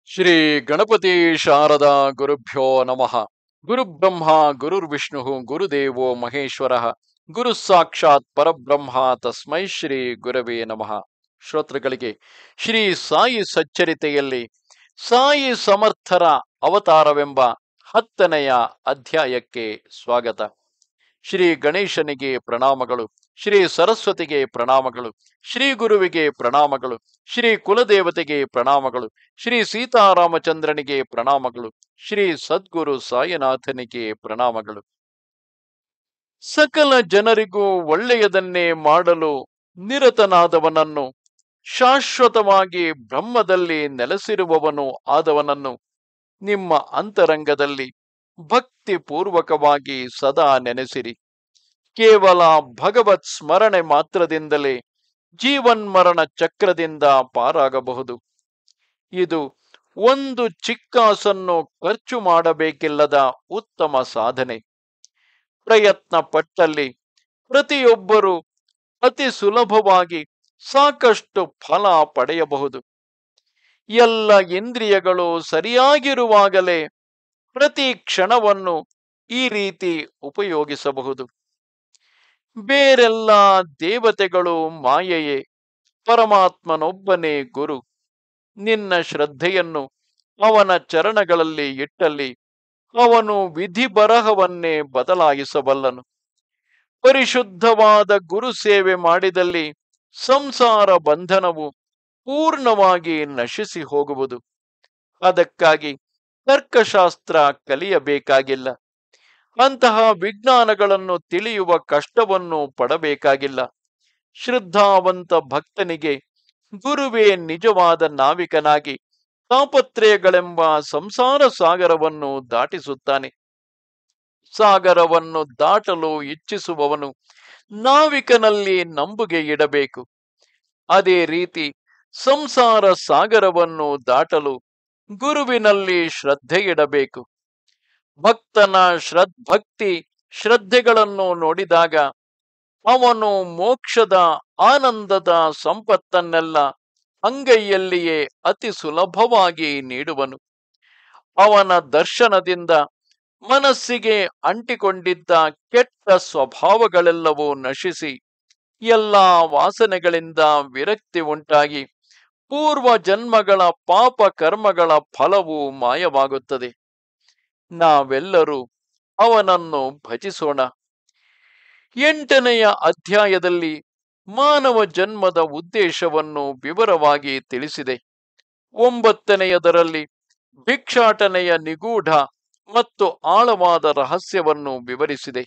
ಶ್ರೀ ಗಣಪತಿ ಶಾರದಾ ಗುರುಭ್ಯೋ ನಮಃ ಗುರುಬ್ರಹ್ಮ ಗುರುರ್ವಿಷ್ಣು ಗುರುದೇವೋ ಮಹೇಶ್ವರ ಗುರು ಸಾಕ್ಷಾತ್ ಪರಬ್ರಹ್ಮ ತಸ್ಮೈ ಶ್ರೀ ಗುರವೇ ನಮಃ ಶ್ರೋತೃಗಳಿಗೆ ಶ್ರೀ ಸಾಯಿ ಸಚ್ಚರಿತೆಯಲ್ಲಿ ಸಾಯಿ ಸಮರ್ಥರ ಅವತಾರವೆಂಬ ಹತ್ತನೆಯ ಅಧ್ಯಾಯಕ್ಕೆ ಸ್ವಾಗತ ಶ್ರೀ ಗಣೇಶನಿಗೆ ಪ್ರಣಾಮಗಳು ಶ್ರೀ ಸರಸ್ವತಿಗೆ ಪ್ರಣಾಮಗಳು ಶ್ರೀ ಗುರುವಿಗೆ ಪ್ರಣಾಮಗಳು ಶ್ರೀ ಕುಲದೇವತೆಗೆ ಪ್ರಣಾಮಗಳು ಶ್ರೀ ಸೀತಾರಾಮಚಂದ್ರನಿಗೆ ಪ್ರಣಾಮಗಳು ಶ್ರೀ ಸದ್ಗುರು ಸಾಯಿನಾಥನಿಗೆ ಪ್ರಣಾಮಗಳು ಸಕಲ ಜನರಿಗೂ ಒಳ್ಳೆಯದನ್ನೇ ಮಾಡಲು ನಿರತನಾದವನನ್ನು ಶಾಶ್ವತವಾಗಿ ಬ್ರಹ್ಮದಲ್ಲಿ ನೆಲೆಸಿರುವವನು ಆದವನನ್ನು ನಿಮ್ಮ ಅಂತರಂಗದಲ್ಲಿ ಭಕ್ತಿ ಪೂರ್ವಕವಾಗಿ ಸದಾ ನೆನೆಸಿರಿ ಕೇವಲ ಭಗವತ್ ಸ್ಮರಣೆ ಮಾತ್ರದಿಂದಲೇ ಜೀವನ್ಮರಣ ಚಕ್ರದಿಂದ ಪಾರಾಗಬಹುದು ಇದು ಒಂದು ಚಿಕ್ಕಾಸನ್ನು ಖರ್ಚು ಮಾಡಬೇಕಿಲ್ಲದ ಉತ್ತಮ ಸಾಧನೆ ಪ್ರಯತ್ನ ಪಟ್ಟಲ್ಲಿ ಪ್ರತಿಯೊಬ್ಬರು ಅತಿ ಸುಲಭವಾಗಿ ಸಾಕಷ್ಟು ಫಲ ಪಡೆಯಬಹುದು ಎಲ್ಲ ಇಂದ್ರಿಯಗಳು ಸರಿಯಾಗಿರುವಾಗಲೇ ಪ್ರತಿ ಕ್ಷಣವನ್ನು ಈ ರೀತಿ ಉಪಯೋಗಿಸಬಹುದು ಬೇರೆಲ್ಲ ದೇವತೆಗಳು ಮಾಯೆಯೇ ಪರಮಾತ್ಮನೊಬ್ಬನೇ ಗುರು ನಿನ್ನ ಶ್ರದ್ಧೆಯನ್ನು ಅವನ ಚರಣಗಳಲ್ಲಿ ಇಟ್ಟಲ್ಲಿ ಅವನು ವಿಧಿ ಬರಹವನ್ನೇ ಬದಲಾಯಿಸಬಲ್ಲನು ಪರಿಶುದ್ಧವಾದ ಗುರು ಸೇವೆ ಮಾಡಿದಲ್ಲಿ ಸಂಸಾರ ಬಂಧನವು ಪೂರ್ಣವಾಗಿ ನಶಿಸಿ ಹೋಗುವುದು ಅದಕ್ಕಾಗಿ ತರ್ಕಶಾಸ್ತ್ರ ಕಲಿಯಬೇಕಾಗಿಲ್ಲ ಅಂತಹ ವಿಜ್ಞಾನಗಳನ್ನು ತಿಳಿಯುವ ಕಷ್ಟವನ್ನು ಪಡಬೇಕಾಗಿಲ್ಲ ಶ್ರದ್ಧಾವಂತ ಭಕ್ತನಿಗೆ ಗುರುವೇ ನಿಜವಾದ ನಾವಿಕನಾಗಿ ತಾಪತ್ರಯಗಳೆಂಬ ಸಂಸಾರ ಸಾಗರವನ್ನು ದಾಟಿಸುತ್ತಾನೆ ಸಾಗರವನ್ನು ದಾಟಲು ಇಚ್ಛಿಸುವವನು ನಾವಿಕನಲ್ಲಿ ನಂಬುಗೆ ಇಡಬೇಕು ಅದೇ ರೀತಿ ಸಂಸಾರ ಸಾಗರವನ್ನು ದಾಟಲು ಗುರುವಿನಲ್ಲಿ ಶ್ರದ್ಧೆ ಇಡಬೇಕು ಭಕ್ತನ ಶ್ರದ್ಭಕ್ತಿ ಶ್ರದ್ಧೆಗಳನ್ನು ನೋಡಿದಾಗ ಅವನು ಮೋಕ್ಷದ ಆನಂದದ ಸಂಪತ್ತನ್ನೆಲ್ಲ ಅಂಗೈಯಲ್ಲಿಯೇ ಅತಿ ಸುಲಭವಾಗಿ ನೀಡುವನು ಅವನ ದರ್ಶನದಿಂದ ಮನಸ್ಸಿಗೆ ಅಂಟಿಕೊಂಡಿದ್ದ ಕೆಟ್ಟ ಸ್ವಭಾವಗಳೆಲ್ಲವೂ ನಶಿಸಿ ಎಲ್ಲ ವಾಸನೆಗಳಿಂದ ವಿರಕ್ತಿ ಉಂಟಾಗಿ ಪೂರ್ವ ಜನ್ಮಗಳ ಪಾಪ ಕರ್ಮಗಳ ಫಲವು ಮಾಯವಾಗುತ್ತದೆ ನಾವೆಲ್ಲರೂ ಅವನನ್ನು ಭಜಿಸೋಣ ಎಂಟನೆಯ ಅಧ್ಯಾಯದಲ್ಲಿ ಮಾನವ ಜನ್ಮದ ಉದ್ದೇಶವನ್ನು ವಿವರವಾಗಿ ತಿಳಿಸಿದೆ ಒಂಬತ್ತನೆಯದರಲ್ಲಿ ಭಿಕ್ಷಾಟನೆಯ ನಿಗೂಢ ಮತ್ತು ಆಳವಾದ ರಹಸ್ಯವನ್ನು ವಿವರಿಸಿದೆ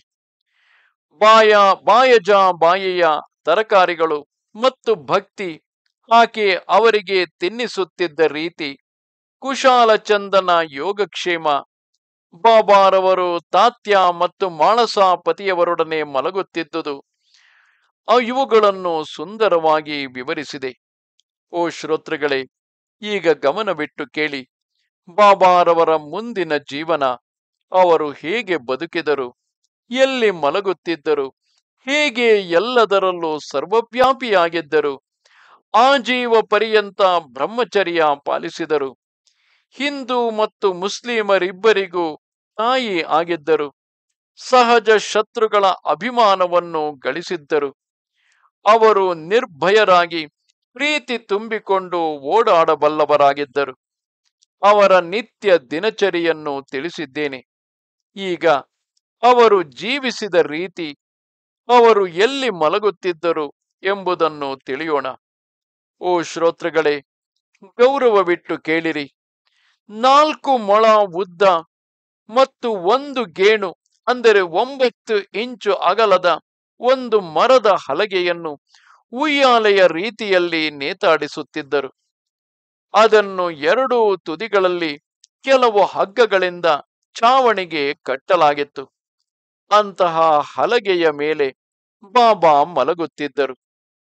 ಬಾಯ ಬಾಯಜ ಬಾಯೆಯ ತರಕಾರಿಗಳು ಮತ್ತು ಭಕ್ತಿ ಆಕೆ ಅವರಿಗೆ ತಿನ್ನಿಸುತ್ತಿದ್ದ ರೀತಿ ಕುಶಾಲಚಂದನ ಯೋಗಕ್ಷೇಮ ಬಾಬಾರವರು ತಾತ್ಯ ಮತ್ತು ಮಾಳಸಾಪತಿಯವರೊಡನೆ ಮಲಗುತ್ತಿದ್ದುದು ಇವುಗಳನ್ನು ಸುಂದರವಾಗಿ ವಿವರಿಸಿದೆ ಓ ಶ್ರೋತೃಗಳೇ ಈಗ ಗಮನವಿಟ್ಟು ಕೇಳಿ ಬಾಬಾರವರ ಮುಂದಿನ ಜೀವನ ಅವರು ಹೇಗೆ ಬದುಕಿದರು ಎಲ್ಲಿ ಮಲಗುತ್ತಿದ್ದರು ಹೇಗೆ ಎಲ್ಲದರಲ್ಲೂ ಸರ್ವವ್ಯಾಪಿಯಾಗಿದ್ದರು ಆಜೀವ ಪರ್ಯಂತ ಬ್ರಹ್ಮಚರ್ಯ ಪಾಲಿಸಿದರು ಹಿಂದೂ ಮತ್ತು ಮುಸ್ಲಿಮರಿಬ್ಬರಿಗೂ ತಾಯಿ ಆಗಿದ್ದರು ಸಹಜ ಶತ್ರುಗಳ ಅಭಿಮಾನವನ್ನು ಗಳಿಸಿದ್ದರು ಅವರು ನಿರ್ಭಯರಾಗಿ ಪ್ರೀತಿ ತುಂಬಿಕೊಂಡು ಓಡಾಡಬಲ್ಲವರಾಗಿದ್ದರು ಅವರ ನಿತ್ಯ ದಿನಚರಿಯನ್ನು ತಿಳಿಸಿದ್ದೇನೆ ಈಗ ಅವರು ಜೀವಿಸಿದ ರೀತಿ ಅವರು ಎಲ್ಲಿ ಮಲಗುತ್ತಿದ್ದರು ಎಂಬುದನ್ನು ತಿಳಿಯೋಣ ಓ ಶ್ರೋತೃಗಳೇ ಗೌರವವಿಟ್ಟು ಕೇಳಿರಿ ನಾಲ್ಕು ಮೊಳ ಉದ್ದ ಮತ್ತು ಒಂದು ಗೇಣು ಅಂದರೆ ಒಂಬತ್ತು ಇಂಚು ಅಗಲದ ಒಂದು ಮರದ ಹಲಗೆಯನ್ನು ಉಯ್ಯಾಲೆಯ ರೀತಿಯಲ್ಲಿ ನೇತಾಡಿಸುತ್ತಿದ್ದರು ಅದನ್ನು ಎರಡೂ ತುದಿಗಳಲ್ಲಿ ಕೆಲವು ಹಗ್ಗಗಳಿಂದ ಚಾವಣಿಗೆ ಕಟ್ಟಲಾಗಿತ್ತು ಅಂತಹ ಹಲಗೆಯ ಮೇಲೆ ಬಾಬಾ ಮಲಗುತ್ತಿದ್ದರು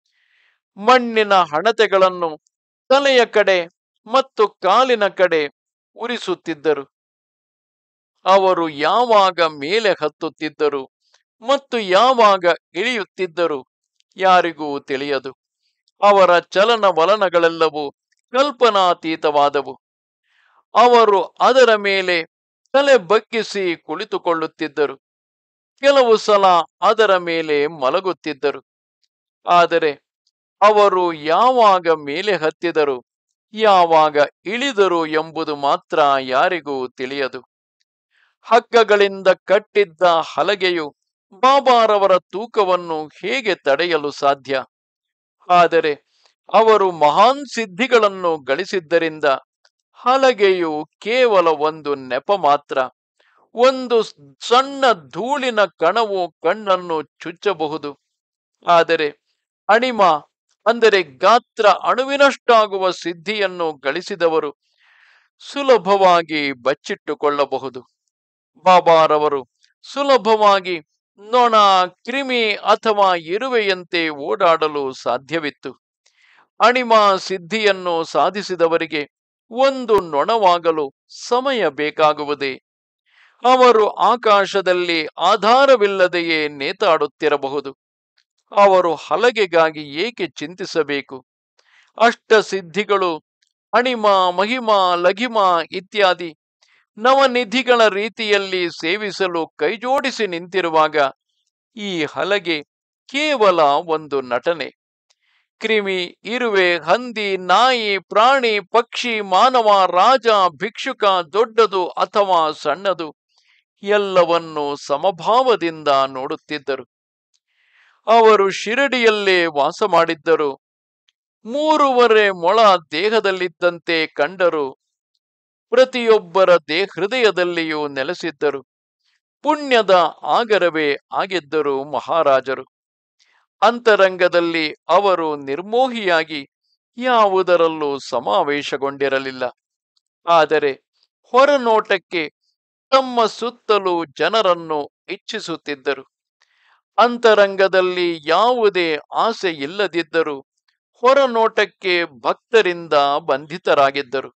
ಮಣ್ಣಿನ ಹಣತೆಗಳನ್ನು ತಲೆಯ ಕಡೆ ಮತ್ತು ಕಾಲಿನ ಕಡೆ ಉರಿಸುತ್ತಿದ್ದರು ಅವರು ಯಾವಾಗ ಮೇಲೆ ಹತ್ತುತ್ತಿದ್ದರು ಮತ್ತು ಯಾವಾಗ ಇಳಿಯುತ್ತಿದ್ದರು ಯಾರಿಗೂ ತಿಳಿಯದು ಅವರ ಚಲನವಲನಗಳೆಲ್ಲವೂ ಕಲ್ಪನಾತೀತವಾದವು ಅವರು ಅದರ ಮೇಲೆ ತಲೆ ಬಗ್ಗಿಸಿ ಕುಳಿತುಕೊಳ್ಳುತ್ತಿದ್ದರು ಕೆಲವು ಸಲ ಅದರ ಮೇಲೆ ಮಲಗುತ್ತಿದ್ದರು ಆದರೆ ಅವರು ಯಾವಾಗ ಮೇಲೆ ಹತ್ತಿದರು ಯಾವಾಗ ಇಳಿದರು ಎಂಬುದು ಮಾತ್ರ ಯಾರಿಗೂ ತಿಳಿಯದು ಹಗ್ಗಗಳಿಂದ ಕಟ್ಟಿದ್ದ ಹಲಗೆಯು ಬಾಬಾರವರ ತೂಕವನ್ನು ಹೇಗೆ ತಡೆಯಲು ಸಾಧ್ಯ ಆದರೆ ಅವರು ಮಹಾನ್ ಸಿದ್ಧಿಗಳನ್ನು ಗಳಿಸಿದ್ದರಿಂದ ಹಲಗೆಯು ಕೇವಲ ಒಂದು ನೆಪ ಮಾತ್ರ ಒಂದು ಸಣ್ಣ ಧೂಳಿನ ಕಣವು ಕಣ್ಣನ್ನು ಚುಚ್ಚಬಹುದು ಆದರೆ ಅಣಿಮ ಅಂದರೆ ಗಾತ್ರ ಅಣುವಿನಷ್ಟಾಗುವ ಸಿದ್ಧಿಯನ್ನು ಗಳಿಸಿದವರು ಸುಲಭವಾಗಿ ಬಚ್ಚಿಟ್ಟುಕೊಳ್ಳಬಹುದು ಬಾಬಾರವರು ಸುಲಭವಾಗಿ ನೊಣ ಕ್ರಿಮಿ ಅಥವಾ ಇರುವೆಯಂತೆ ಓಡಾಡಲು ಸಾಧ್ಯವಿತ್ತು ಅಣಿಮ ಸಿದ್ಧಿಯನ್ನು ಸಾಧಿಸಿದವರಿಗೆ ಒಂದು ನೊಣವಾಗಲು ಸಮಯ ಬೇಕಾಗುವುದೇ ಅವರು ಆಕಾಶದಲ್ಲಿ ಆಧಾರವಿಲ್ಲದೆಯೇ ನೇತಾಡುತ್ತಿರಬಹುದು ಅವರು ಹಲಗೆಗಾಗಿ ಏಕೆ ಚಿಂತಿಸಬೇಕು ಅಷ್ಟ ಸಿದ್ಧಿಗಳು ಅಣಿಮ ಮಹಿಮ ಲಘಿಮ ಇತ್ಯಾದಿ ನವನಿಧಿಗಳ ರೀತಿಯಲ್ಲಿ ಸೇವಿಸಲು ಕೈಜೋಡಿಸಿ ನಿಂತಿರುವಾಗ ಈ ಹಲಗೆ ಕೇವಲ ಒಂದು ನಟನೆ ಕ್ರಿಮಿ ಇರುವೆ ಹಂದಿ ನಾಯಿ ಪ್ರಾಣಿ ಪಕ್ಷಿ ಮಾನವ ರಾಜ ಭಿಕ್ಷುಕ ದೊಡ್ಡದು ಅಥವಾ ಸಣ್ಣದು ಎಲ್ಲವನ್ನು ಸಮಭಾವದಿಂದ ನೋಡುತ್ತಿದ್ದರು ಅವರು ಶಿರಡಿಯಲ್ಲೇ ವಾಸ ಮಾಡಿದ್ದರು ಮೂರುವರೆ ಮೊಳ ದೇಹದಲ್ಲಿದ್ದಂತೆ ಕಂಡರು ಪ್ರತಿಯೊಬ್ಬರ ದೇ ಹೃದಯದಲ್ಲಿಯೂ ನೆಲೆಸಿದ್ದರು ಪುಣ್ಯದ ಆಗರವೇ ಆಗಿದ್ದರು ಮಹಾರಾಜರು ಅಂತರಂಗದಲ್ಲಿ ಅವರು ನಿರ್ಮೋಹಿಯಾಗಿ ಯಾವುದರಲ್ಲೂ ಸಮಾವೇಶಗೊಂಡಿರಲಿಲ್ಲ ಆದರೆ ಹೊರನೋಟಕ್ಕೆ ತಮ್ಮ ಸುತ್ತಲೂ ಜನರನ್ನು ಇಚ್ಛಿಸುತ್ತಿದ್ದರು ಅಂತರಂಗದಲ್ಲಿ ಯಾವುದೇ ಆಸೆ ಇಲ್ಲದಿದ್ದರೂ ಹೊರನೋಟಕ್ಕೆ ಭಕ್ತರಿಂದ ಬಂಧಿತರಾಗಿದ್ದರು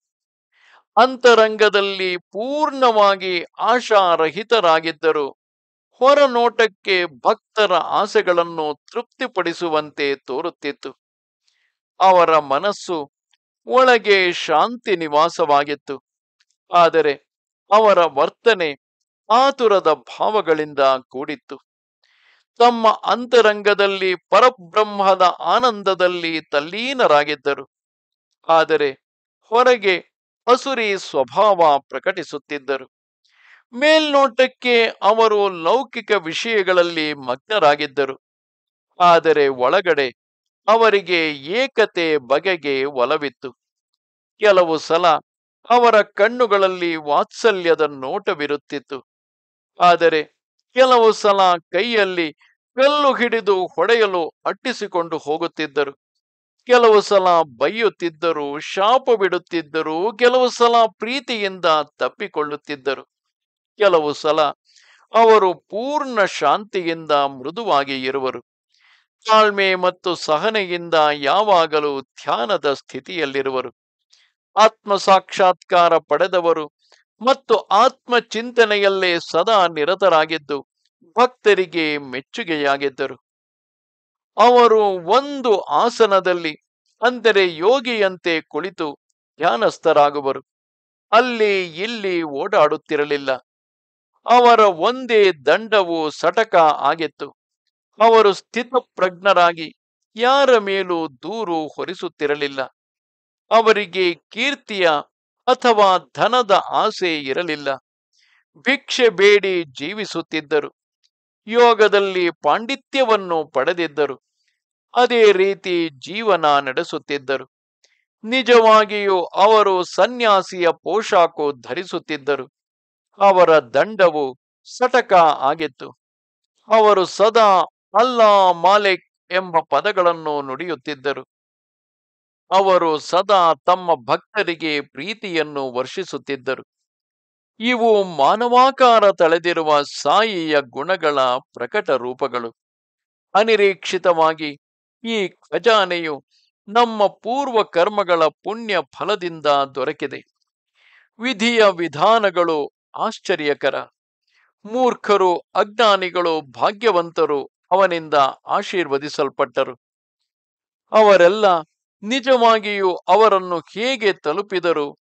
ಅಂತರಂಗದಲ್ಲಿ ಪೂರ್ಣವಾಗಿ ಆಶಾರಹಿತರಾಗಿದ್ದರು ಹೊರನೋಟಕ್ಕೆ ಭಕ್ತರ ಆಸೆಗಳನ್ನು ತೃಪ್ತಿಪಡಿಸುವಂತೆ ತೋರುತ್ತಿತ್ತು ಅವರ ಮನಸ್ಸು ಒಳಗೆ ಶಾಂತಿ ನಿವಾಸವಾಗಿತ್ತು ಆದರೆ ಅವರ ವರ್ತನೆ ಆತುರದ ಭಾವಗಳಿಂದ ಕೂಡಿತ್ತು ತಮ್ಮ ಅಂತರಂಗದಲ್ಲಿ ಪರಬ್ರಹ್ಮದ ಆನಂದದಲ್ಲಿ ತಲ್ಲೀನರಾಗಿದ್ದರು ಆದರೆ ಹೊರಗೆ ಅಸುರಿ ಸ್ವಭಾವ ಪ್ರಕಟಿಸುತ್ತಿದ್ದರು ಮೇಲ್ನೋಟಕ್ಕೆ ಅವರು ಲೌಕಿಕ ವಿಷಯಗಳಲ್ಲಿ ಮಗ್ನರಾಗಿದ್ದರು ಆದರೆ ಒಳಗಡೆ ಅವರಿಗೆ ಏಕತೆ ಬಗೆಗೆ ಒಲವಿತ್ತು ಕೆಲವು ಸಲ ಅವರ ಕಣ್ಣುಗಳಲ್ಲಿ ವಾತ್ಸಲ್ಯದ ನೋಟವಿರುತ್ತಿತ್ತು ಆದರೆ ಕೆಲವು ಸಲ ಕೈಯಲ್ಲಿ ಕಲ್ಲು ಹಿಡಿದು ಹೊಡೆಯಲು ಅಟ್ಟಿಸಿಕೊಂಡು ಹೋಗುತ್ತಿದ್ದರು ಕೆಲವು ಸಲ ಬೈಯುತ್ತಿದ್ದರು ಶಾಪ ಬಿಡುತ್ತಿದ್ದರು ಕೆಲವು ಸಲ ಪ್ರೀತಿಯಿಂದ ತಪ್ಪಿಕೊಳ್ಳುತ್ತಿದ್ದರು ಕೆಲವು ಸಲ ಅವರು ಪೂರ್ಣ ಶಾಂತಿಯಿಂದ ಮೃದುವಾಗಿ ಇರುವರು ತಾಳ್ಮೆ ಮತ್ತು ಸಹನೆಯಿಂದ ಯಾವಾಗಲೂ ಧ್ಯಾನದ ಸ್ಥಿತಿಯಲ್ಲಿರುವರು ಆತ್ಮ ಸಾಕ್ಷಾತ್ಕಾರ ಪಡೆದವರು ಮತ್ತು ಆತ್ಮ ಚಿಂತನೆಯಲ್ಲೇ ಸದಾ ನಿರತರಾಗಿದ್ದು ಭಕ್ತರಿಗೆ ಮೆಚ್ಚುಗೆಯಾಗಿದ್ದರು ಅವರು ಒಂದು ಆಸನದಲ್ಲಿ ಅಂದರೆ ಯೋಗಿಯಂತೆ ಕುಳಿತು ಧ್ಯಾನಸ್ಥರಾಗುವರು ಅಲ್ಲಿ ಇಲ್ಲಿ ಓಡಾಡುತ್ತಿರಲಿಲ್ಲ ಅವರ ಒಂದೇ ದಂಡವು ಸಟಕ ಆಗಿತ್ತು ಅವರು ಸ್ಥಿತಪ್ರಜ್ಞರಾಗಿ ಯಾರ ಮೇಲೂ ದೂರು ಹೊರಿಸುತ್ತಿರಲಿಲ್ಲ ಅವರಿಗೆ ಕೀರ್ತಿಯ ಅಥವಾ ಧನದ ಆಸೆ ಇರಲಿಲ್ಲ ಭಿಕ್ಷೆ ಬೇಡಿ ಜೀವಿಸುತ್ತಿದ್ದರು ಯೋಗದಲ್ಲಿ ಪಾಂಡಿತ್ಯವನ್ನು ಪಡೆದಿದ್ದರು ಅದೇ ರೀತಿ ಜೀವನ ನಡೆಸುತ್ತಿದ್ದರು ನಿಜವಾಗಿಯೂ ಅವರು ಸನ್ಯಾಸಿಯ ಪೋಷಾಕು ಧರಿಸುತ್ತಿದ್ದರು ಅವರ ದಂಡವು ಸಟಕ ಆಗಿತ್ತು ಅವರು ಸದಾ ಅಲ್ಲಾ ಮಾಲಿಕ್ ಎಂಬ ಪದಗಳನ್ನು ನುಡಿಯುತ್ತಿದ್ದರು ಅವರು ಸದಾ ತಮ್ಮ ಭಕ್ತರಿಗೆ ಪ್ರೀತಿಯನ್ನು ವರ್ಷಿಸುತ್ತಿದ್ದರು ಇವು ಮಾನವಾಕಾರ ತಳೆದಿರುವ ಸಾಯಿಯ ಗುಣಗಳ ಪ್ರಕಟ ರೂಪಗಳು ಅನಿರೀಕ್ಷಿತವಾಗಿ ಈ ಖಜಾನೆಯು ನಮ್ಮ ಪೂರ್ವ ಕರ್ಮಗಳ ಪುಣ್ಯ ಫಲದಿಂದ ದೊರಕಿದೆ ವಿಧಿಯ ವಿಧಾನಗಳು ಆಶ್ಚರ್ಯಕರ ಮೂರ್ಖರು ಅಜ್ಞಾನಿಗಳು ಭಾಗ್ಯವಂತರು ಅವನಿಂದ ಆಶೀರ್ವದಿಸಲ್ಪಟ್ಟರು ಅವರೆಲ್ಲ ನಿಜವಾಗಿಯೂ ಅವರನ್ನು ಹೇಗೆ ತಲುಪಿದರು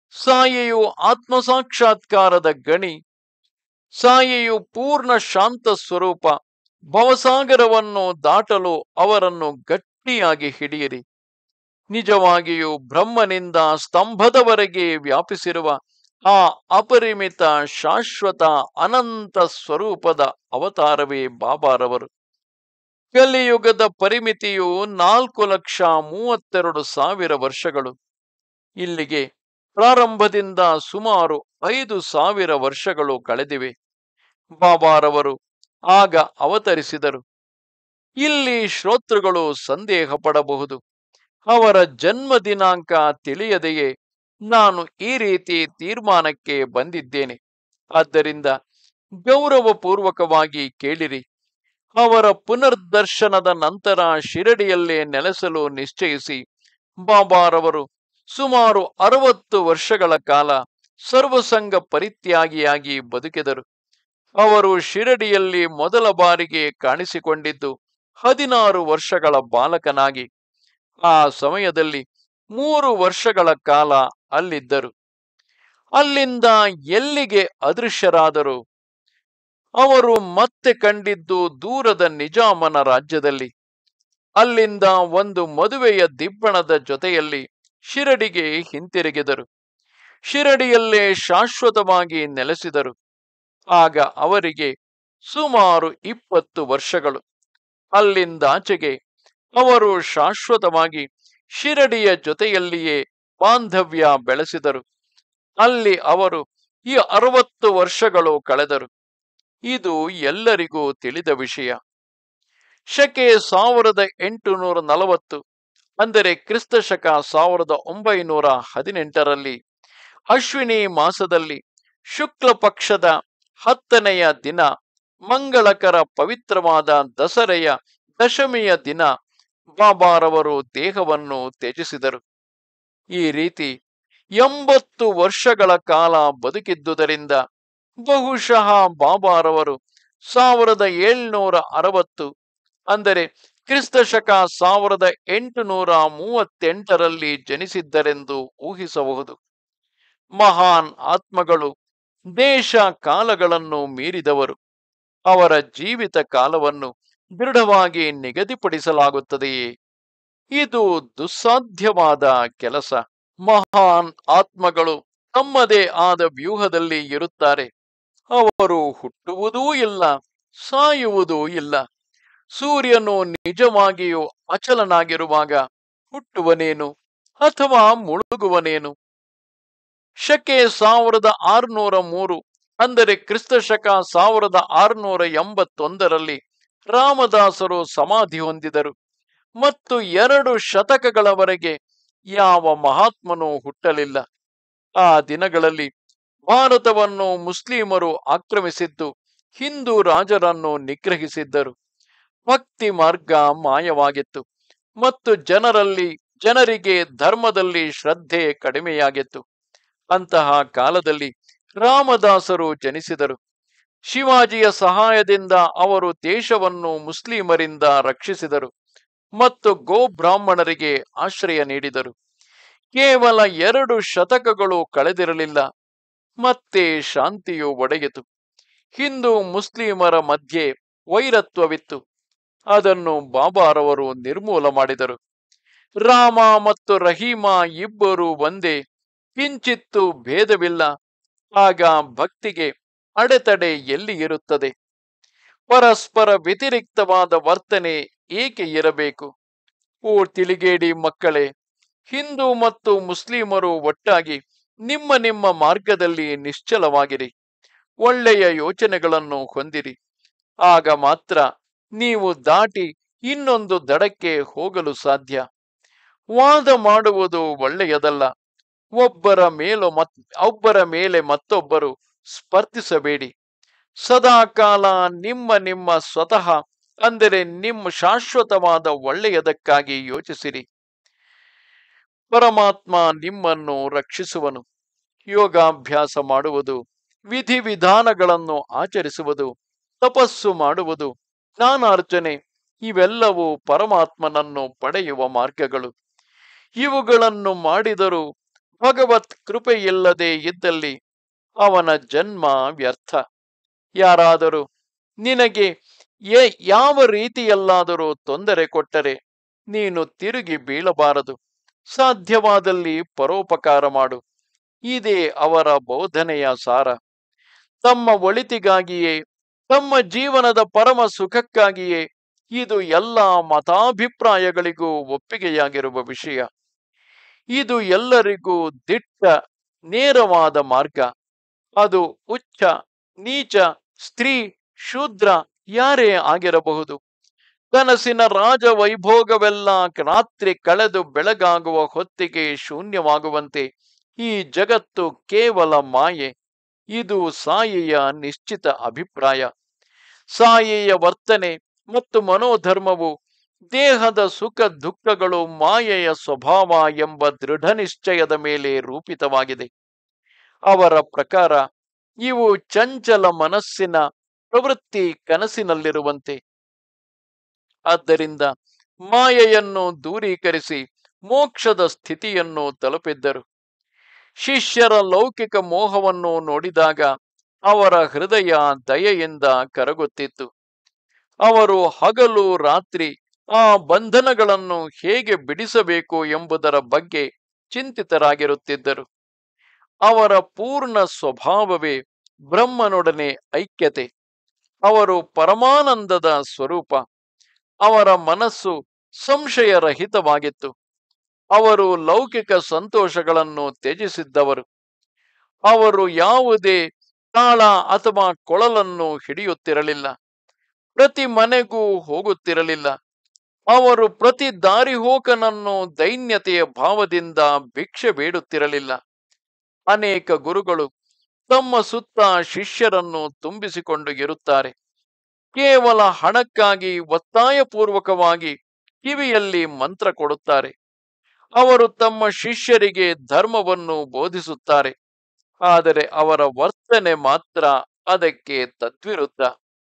ಸಾಯೆಯು ಆತ್ಮಸಾಕ್ಷಾತ್ಕಾರದ ಗಣಿ ಸಾಯೆಯು ಪೂರ್ಣ ಶಾಂತ ಸ್ವರೂಪ ಭವಸಾಗರವನ್ನು ದಾಟಲು ಅವರನ್ನು ಗಟ್ಟಿಯಾಗಿ ಹಿಡಿಯಿರಿ ನಿಜವಾಗಿಯೂ ಬ್ರಹ್ಮನಿಂದ ಸ್ತಂಭದವರೆಗೆ ವ್ಯಾಪಿಸಿರುವ ಆ ಅಪರಿಮಿತ ಶಾಶ್ವತ ಅನಂತ ಸ್ವರೂಪದ ಅವತಾರವೇ ಬಾಬಾರವರು ಕಲಿಯುಗದ ಪರಿಮಿತಿಯು ನಾಲ್ಕು ಲಕ್ಷ ಮೂವತ್ತೆರಡು ಸಾವಿರ ವರ್ಷಗಳು ಇಲ್ಲಿಗೆ ಪ್ರಾರಂಭದಿಂದ ಸುಮಾರು ಐದು ಸಾವಿರ ವರ್ಷಗಳು ಕಳೆದಿವೆ ಬಾಬಾರವರು ಆಗ ಅವತರಿಸಿದರು ಇಲ್ಲಿ ಶ್ರೋತೃಗಳು ಸಂದೇಹ ಪಡಬಹುದು ಅವರ ಜನ್ಮ ದಿನಾಂಕ ತಿಳಿಯದೆಯೇ ನಾನು ಈ ರೀತಿ ತೀರ್ಮಾನಕ್ಕೆ ಬಂದಿದ್ದೇನೆ ಆದ್ದರಿಂದ ಗೌರವಪೂರ್ವಕವಾಗಿ ಕೇಳಿರಿ ಅವರ ಪುನರ್ದರ್ಶನದ ನಂತರ ಶಿರಡಿಯಲ್ಲೇ ನೆಲೆಸಲು ನಿಶ್ಚಯಿಸಿ ಬಾಬಾರವರು ಸುಮಾರು ಅರವತ್ತು ವರ್ಷಗಳ ಕಾಲ ಸರ್ವಸಂಗ ಪರಿತ್ಯಾಗಿಯಾಗಿ ಬದುಕಿದರು ಅವರು ಶಿರಡಿಯಲ್ಲಿ ಮೊದಲ ಬಾರಿಗೆ ಕಾಣಿಸಿಕೊಂಡಿದ್ದು ಹದಿನಾರು ವರ್ಷಗಳ ಬಾಲಕನಾಗಿ ಆ ಸಮಯದಲ್ಲಿ ಮೂರು ವರ್ಷಗಳ ಕಾಲ ಅಲ್ಲಿದ್ದರು ಅಲ್ಲಿಂದ ಎಲ್ಲಿಗೆ ಅದೃಶ್ಯರಾದರು ಅವರು ಮತ್ತೆ ಕಂಡಿದ್ದು ದೂರದ ನಿಜಾಮನ ರಾಜ್ಯದಲ್ಲಿ ಅಲ್ಲಿಂದ ಒಂದು ಮದುವೆಯ ದಿಬ್ಬಣದ ಜೊತೆಯಲ್ಲಿ ಶಿರಡಿಗೆ ಹಿಂತಿರುಗಿದರು ಶಿರಡಿಯಲ್ಲೇ ಶಾಶ್ವತವಾಗಿ ನೆಲೆಸಿದರು ಆಗ ಅವರಿಗೆ ಸುಮಾರು ಇಪ್ಪತ್ತು ವರ್ಷಗಳು ಅಲ್ಲಿಂದಾಚೆಗೆ ಅವರು ಶಾಶ್ವತವಾಗಿ ಶಿರಡಿಯ ಜೊತೆಯಲ್ಲಿಯೇ ಬಾಂಧವ್ಯ ಬೆಳೆಸಿದರು ಅಲ್ಲಿ ಅವರು ಈ ಅರವತ್ತು ವರ್ಷಗಳು ಕಳೆದರು ಇದು ಎಲ್ಲರಿಗೂ ತಿಳಿದ ವಿಷಯ ಶಕೆ ಸಾವಿರದ ಎಂಟುನೂರ ನಲವತ್ತು ಅಂದರೆ ಕ್ರಿಸ್ತ ಶಕ ಸಾವಿರದ ಒಂಬೈನೂರ ಹದಿನೆಂಟರಲ್ಲಿ ಅಶ್ವಿನಿ ಮಾಸದಲ್ಲಿ ಶುಕ್ಲ ಪಕ್ಷದ ಹತ್ತನೆಯ ದಿನ ಮಂಗಳಕರ ಪವಿತ್ರವಾದ ದಸರೆಯ ದಶಮಿಯ ದಿನ ಬಾಬಾರವರು ದೇಹವನ್ನು ತ್ಯಜಿಸಿದರು ಈ ರೀತಿ ಎಂಬತ್ತು ವರ್ಷಗಳ ಕಾಲ ಬದುಕಿದ್ದುದರಿಂದ ಬಹುಶಃ ಬಾಬಾರವರು ಸಾವಿರದ ಏಳ್ನೂರ ಅರವತ್ತು ಅಂದರೆ ಕ್ರಿಸ್ತ ಶಕ ಸಾವಿರದ ಎಂಟುನೂರ ಮೂವತ್ತೆಂಟರಲ್ಲಿ ಜನಿಸಿದ್ದರೆಂದು ಊಹಿಸಬಹುದು ಮಹಾನ್ ಆತ್ಮಗಳು ದೇಶ ಕಾಲಗಳನ್ನು ಮೀರಿದವರು ಅವರ ಜೀವಿತ ಕಾಲವನ್ನು ದೃಢವಾಗಿ ನಿಗದಿಪಡಿಸಲಾಗುತ್ತದೆಯೇ ಇದು ದುಸ್ಸಾಧ್ಯವಾದ ಕೆಲಸ ಮಹಾನ್ ಆತ್ಮಗಳು ತಮ್ಮದೇ ಆದ ವ್ಯೂಹದಲ್ಲಿ ಇರುತ್ತಾರೆ ಅವರು ಹುಟ್ಟುವುದೂ ಇಲ್ಲ ಸಾಯುವುದೂ ಇಲ್ಲ ಸೂರ್ಯನು ನಿಜವಾಗಿಯೂ ಅಚಲನಾಗಿರುವಾಗ ಹುಟ್ಟುವನೇನು ಅಥವಾ ಮುಳುಗುವನೇನು ಶಕೆ ಸಾವಿರದ ಆರುನೂರ ಮೂರು ಅಂದರೆ ಕ್ರಿಸ್ತ ಶಕ ಸಾವಿರದ ಆರುನೂರ ಎಂಬತ್ತೊಂದರಲ್ಲಿ ರಾಮದಾಸರು ಸಮಾಧಿ ಹೊಂದಿದರು ಮತ್ತು ಎರಡು ಶತಕಗಳವರೆಗೆ ಯಾವ ಮಹಾತ್ಮನೂ ಹುಟ್ಟಲಿಲ್ಲ ಆ ದಿನಗಳಲ್ಲಿ ಭಾರತವನ್ನು ಮುಸ್ಲಿಮರು ಆಕ್ರಮಿಸಿದ್ದು ಹಿಂದೂ ರಾಜರನ್ನು ನಿಗ್ರಹಿಸಿದ್ದರು ಭಕ್ತಿ ಮಾರ್ಗ ಮಾಯವಾಗಿತ್ತು ಮತ್ತು ಜನರಲ್ಲಿ ಜನರಿಗೆ ಧರ್ಮದಲ್ಲಿ ಶ್ರದ್ಧೆ ಕಡಿಮೆಯಾಗಿತ್ತು ಅಂತಹ ಕಾಲದಲ್ಲಿ ರಾಮದಾಸರು ಜನಿಸಿದರು ಶಿವಾಜಿಯ ಸಹಾಯದಿಂದ ಅವರು ದೇಶವನ್ನು ಮುಸ್ಲಿಮರಿಂದ ರಕ್ಷಿಸಿದರು ಮತ್ತು ಗೋಬ್ರಾಹ್ಮಣರಿಗೆ ಆಶ್ರಯ ನೀಡಿದರು ಕೇವಲ ಎರಡು ಶತಕಗಳು ಕಳೆದಿರಲಿಲ್ಲ ಮತ್ತೆ ಶಾಂತಿಯು ಒಡೆಯಿತು ಹಿಂದೂ ಮುಸ್ಲಿಮರ ಮಧ್ಯೆ ವೈರತ್ವವಿತ್ತು ಅದನ್ನು ಬಾಬಾರವರು ನಿರ್ಮೂಲ ಮಾಡಿದರು ರಾಮ ಮತ್ತು ರಹೀಮ ಇಬ್ಬರು ಒಂದೇ ಕಿಂಚಿತ್ತು ಭೇದವಿಲ್ಲ ಆಗ ಭಕ್ತಿಗೆ ಅಡೆತಡೆ ಎಲ್ಲಿ ಇರುತ್ತದೆ ಪರಸ್ಪರ ವ್ಯತಿರಿಕ್ತವಾದ ವರ್ತನೆ ಏಕೆ ಇರಬೇಕು ಓ ತಿಳಿಗೇಡಿ ಮಕ್ಕಳೇ ಹಿಂದೂ ಮತ್ತು ಮುಸ್ಲಿಮರು ಒಟ್ಟಾಗಿ ನಿಮ್ಮ ನಿಮ್ಮ ಮಾರ್ಗದಲ್ಲಿ ನಿಶ್ಚಲವಾಗಿರಿ ಒಳ್ಳೆಯ ಯೋಚನೆಗಳನ್ನು ಹೊಂದಿರಿ ಆಗ ಮಾತ್ರ ನೀವು ದಾಟಿ ಇನ್ನೊಂದು ದಡಕ್ಕೆ ಹೋಗಲು ಸಾಧ್ಯ ವಾದ ಮಾಡುವುದು ಒಳ್ಳೆಯದಲ್ಲ ಒಬ್ಬರ ಮೇಲೋ ಮತ್ ಒಬ್ಬರ ಮೇಲೆ ಮತ್ತೊಬ್ಬರು ಸ್ಪರ್ಧಿಸಬೇಡಿ ಸದಾಕಾಲ ನಿಮ್ಮ ನಿಮ್ಮ ಸ್ವತಃ ಅಂದರೆ ನಿಮ್ಮ ಶಾಶ್ವತವಾದ ಒಳ್ಳೆಯದಕ್ಕಾಗಿ ಯೋಚಿಸಿರಿ ಪರಮಾತ್ಮ ನಿಮ್ಮನ್ನು ರಕ್ಷಿಸುವನು ಯೋಗಾಭ್ಯಾಸ ಮಾಡುವುದು ವಿಧಿವಿಧಾನಗಳನ್ನು ಆಚರಿಸುವುದು ತಪಸ್ಸು ಮಾಡುವುದು ಜ್ಞಾನಾರ್ಜನೆ ಇವೆಲ್ಲವೂ ಪರಮಾತ್ಮನನ್ನು ಪಡೆಯುವ ಮಾರ್ಗಗಳು ಇವುಗಳನ್ನು ಮಾಡಿದರೂ ಭಗವತ್ ಕೃಪೆಯಿಲ್ಲದೆ ಇದ್ದಲ್ಲಿ ಅವನ ಜನ್ಮ ವ್ಯರ್ಥ ಯಾರಾದರೂ ನಿನಗೆ ಎ- ಯಾವ ರೀತಿಯಲ್ಲಾದರೂ ತೊಂದರೆ ಕೊಟ್ಟರೆ ನೀನು ತಿರುಗಿ ಬೀಳಬಾರದು ಸಾಧ್ಯವಾದಲ್ಲಿ ಪರೋಪಕಾರ ಮಾಡು ಇದೇ ಅವರ ಬೋಧನೆಯ ಸಾರ ತಮ್ಮ ಒಳಿತಿಗಾಗಿಯೇ ತಮ್ಮ ಜೀವನದ ಪರಮ ಸುಖಕ್ಕಾಗಿಯೇ ಇದು ಎಲ್ಲ ಮತಾಭಿಪ್ರಾಯಗಳಿಗೂ ಒಪ್ಪಿಗೆಯಾಗಿರುವ ವಿಷಯ ಇದು ಎಲ್ಲರಿಗೂ ದಿಟ್ಟ ನೇರವಾದ ಮಾರ್ಗ ಅದು ಉಚ್ಚ ನೀಚ ಸ್ತ್ರೀ ಶೂದ್ರ ಯಾರೇ ಆಗಿರಬಹುದು ಕನಸಿನ ರಾಜ ವೈಭೋಗವೆಲ್ಲ ರಾತ್ರಿ ಕಳೆದು ಬೆಳಗಾಗುವ ಹೊತ್ತಿಗೆ ಶೂನ್ಯವಾಗುವಂತೆ ಈ ಜಗತ್ತು ಕೇವಲ ಮಾಯೆ ಇದು ಸಾಯಿಯ ನಿಶ್ಚಿತ ಅಭಿಪ್ರಾಯ ಸಾಯಿಯ ವರ್ತನೆ ಮತ್ತು ಮನೋಧರ್ಮವು ದೇಹದ ಸುಖ ದುಃಖಗಳು ಮಾಯೆಯ ಸ್ವಭಾವ ಎಂಬ ದೃಢ ನಿಶ್ಚಯದ ಮೇಲೆ ರೂಪಿತವಾಗಿದೆ ಅವರ ಪ್ರಕಾರ ಇವು ಚಂಚಲ ಮನಸ್ಸಿನ ಪ್ರವೃತ್ತಿ ಕನಸಿನಲ್ಲಿರುವಂತೆ ಆದ್ದರಿಂದ ಮಾಯೆಯನ್ನು ದೂರೀಕರಿಸಿ ಮೋಕ್ಷದ ಸ್ಥಿತಿಯನ್ನು ತಲುಪಿದ್ದರು ಶಿಷ್ಯರ ಲೌಕಿಕ ಮೋಹವನ್ನು ನೋಡಿದಾಗ ಅವರ ಹೃದಯ ದಯೆಯಿಂದ ಕರಗುತ್ತಿತ್ತು ಅವರು ಹಗಲು ರಾತ್ರಿ ಆ ಬಂಧನಗಳನ್ನು ಹೇಗೆ ಬಿಡಿಸಬೇಕು ಎಂಬುದರ ಬಗ್ಗೆ ಚಿಂತಿತರಾಗಿರುತ್ತಿದ್ದರು ಅವರ ಪೂರ್ಣ ಸ್ವಭಾವವೇ ಬ್ರಹ್ಮನೊಡನೆ ಐಕ್ಯತೆ ಅವರು ಪರಮಾನಂದದ ಸ್ವರೂಪ ಅವರ ಮನಸ್ಸು ಸಂಶಯರಹಿತವಾಗಿತ್ತು ಅವರು ಲೌಕಿಕ ಸಂತೋಷಗಳನ್ನು ತ್ಯಜಿಸಿದ್ದವರು ಅವರು ಯಾವುದೇ ತಾಳ ಅಥವಾ ಕೊಳಲನ್ನು ಹಿಡಿಯುತ್ತಿರಲಿಲ್ಲ ಪ್ರತಿ ಮನೆಗೂ ಹೋಗುತ್ತಿರಲಿಲ್ಲ ಅವರು ಪ್ರತಿ ದಾರಿಹೋಕನನ್ನು ದೈನ್ಯತೆಯ ಭಾವದಿಂದ ಭಿಕ್ಷೆ ಬೇಡುತ್ತಿರಲಿಲ್ಲ ಅನೇಕ ಗುರುಗಳು ತಮ್ಮ ಸುತ್ತ ಶಿಷ್ಯರನ್ನು ತುಂಬಿಸಿಕೊಂಡು ಇರುತ್ತಾರೆ ಕೇವಲ ಹಣಕ್ಕಾಗಿ ಒತ್ತಾಯಪೂರ್ವಕವಾಗಿ ಕಿವಿಯಲ್ಲಿ ಮಂತ್ರ ಕೊಡುತ್ತಾರೆ ಅವರು ತಮ್ಮ ಶಿಷ್ಯರಿಗೆ ಧರ್ಮವನ್ನು ಬೋಧಿಸುತ್ತಾರೆ ಆದರೆ ಅವರ ವರ್ತನೆ ಮಾತ್ರ ಅದಕ್ಕೆ ತದ್ವಿರುದ್ಧ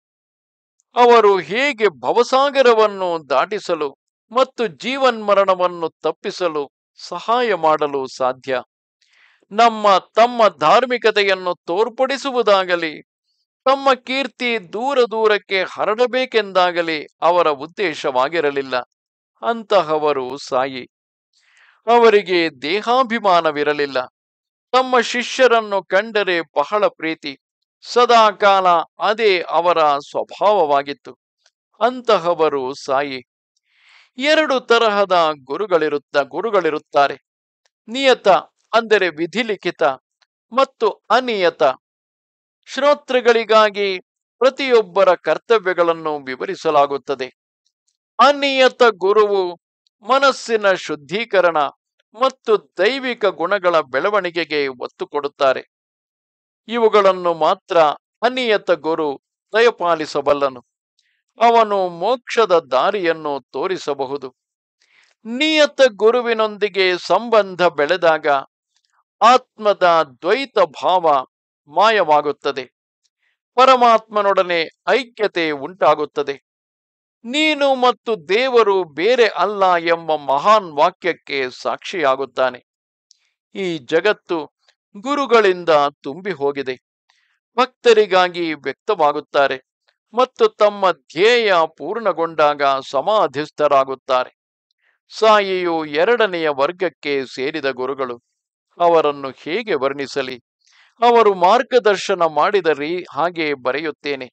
ಅವರು ಹೇಗೆ ಭವಸಾಗರವನ್ನು ದಾಟಿಸಲು ಮತ್ತು ಜೀವನ್ಮರಣವನ್ನು ತಪ್ಪಿಸಲು ಸಹಾಯ ಮಾಡಲು ಸಾಧ್ಯ ನಮ್ಮ ತಮ್ಮ ಧಾರ್ಮಿಕತೆಯನ್ನು ತೋರ್ಪಡಿಸುವುದಾಗಲಿ ತಮ್ಮ ಕೀರ್ತಿ ದೂರ ದೂರಕ್ಕೆ ಹರಡಬೇಕೆಂದಾಗಲಿ ಅವರ ಉದ್ದೇಶವಾಗಿರಲಿಲ್ಲ ಅಂತಹವರು ಸಾಯಿ ಅವರಿಗೆ ದೇಹಾಭಿಮಾನವಿರಲಿಲ್ಲ ತಮ್ಮ ಶಿಷ್ಯರನ್ನು ಕಂಡರೆ ಬಹಳ ಪ್ರೀತಿ ಸದಾಕಾಲ ಅದೇ ಅವರ ಸ್ವಭಾವವಾಗಿತ್ತು ಅಂತಹವರು ಸಾಯಿ ಎರಡು ತರಹದ ಗುರುಗಳಿರುತ್ತ ಗುರುಗಳಿರುತ್ತಾರೆ ನಿಯತ ಅಂದರೆ ವಿಧಿಲಿಖಿತ ಮತ್ತು ಅನಿಯತ ಶ್ರೋತೃಗಳಿಗಾಗಿ ಪ್ರತಿಯೊಬ್ಬರ ಕರ್ತವ್ಯಗಳನ್ನು ವಿವರಿಸಲಾಗುತ್ತದೆ ಅನಿಯತ ಗುರುವು ಮನಸ್ಸಿನ ಶುದ್ಧೀಕರಣ ಮತ್ತು ದೈವಿಕ ಗುಣಗಳ ಬೆಳವಣಿಗೆಗೆ ಒತ್ತು ಕೊಡುತ್ತಾರೆ ಇವುಗಳನ್ನು ಮಾತ್ರ ಅನಿಯತ ಗುರು ದಯಪಾಲಿಸಬಲ್ಲನು ಅವನು ಮೋಕ್ಷದ ದಾರಿಯನ್ನು ತೋರಿಸಬಹುದು ನಿಯತ ಗುರುವಿನೊಂದಿಗೆ ಸಂಬಂಧ ಬೆಳೆದಾಗ ಆತ್ಮದ ದ್ವೈತ ಭಾವ ಮಾಯವಾಗುತ್ತದೆ ಪರಮಾತ್ಮನೊಡನೆ ಐಕ್ಯತೆ ಉಂಟಾಗುತ್ತದೆ ನೀನು ಮತ್ತು ದೇವರು ಬೇರೆ ಅಲ್ಲ ಎಂಬ ಮಹಾನ್ ವಾಕ್ಯಕ್ಕೆ ಸಾಕ್ಷಿಯಾಗುತ್ತಾನೆ ಈ ಜಗತ್ತು ಗುರುಗಳಿಂದ ತುಂಬಿ ಹೋಗಿದೆ ಭಕ್ತರಿಗಾಗಿ ವ್ಯಕ್ತವಾಗುತ್ತಾರೆ ಮತ್ತು ತಮ್ಮ ಧ್ಯೇಯ ಪೂರ್ಣಗೊಂಡಾಗ ಸಮಾಧಿಸ್ಥರಾಗುತ್ತಾರೆ ಸಾಯಿಯು ಎರಡನೆಯ ವರ್ಗಕ್ಕೆ ಸೇರಿದ ಗುರುಗಳು ಅವರನ್ನು ಹೇಗೆ ವರ್ಣಿಸಲಿ ಅವರು ಮಾರ್ಗದರ್ಶನ ಮಾಡಿದರಿ ಹಾಗೆ ಬರೆಯುತ್ತೇನೆ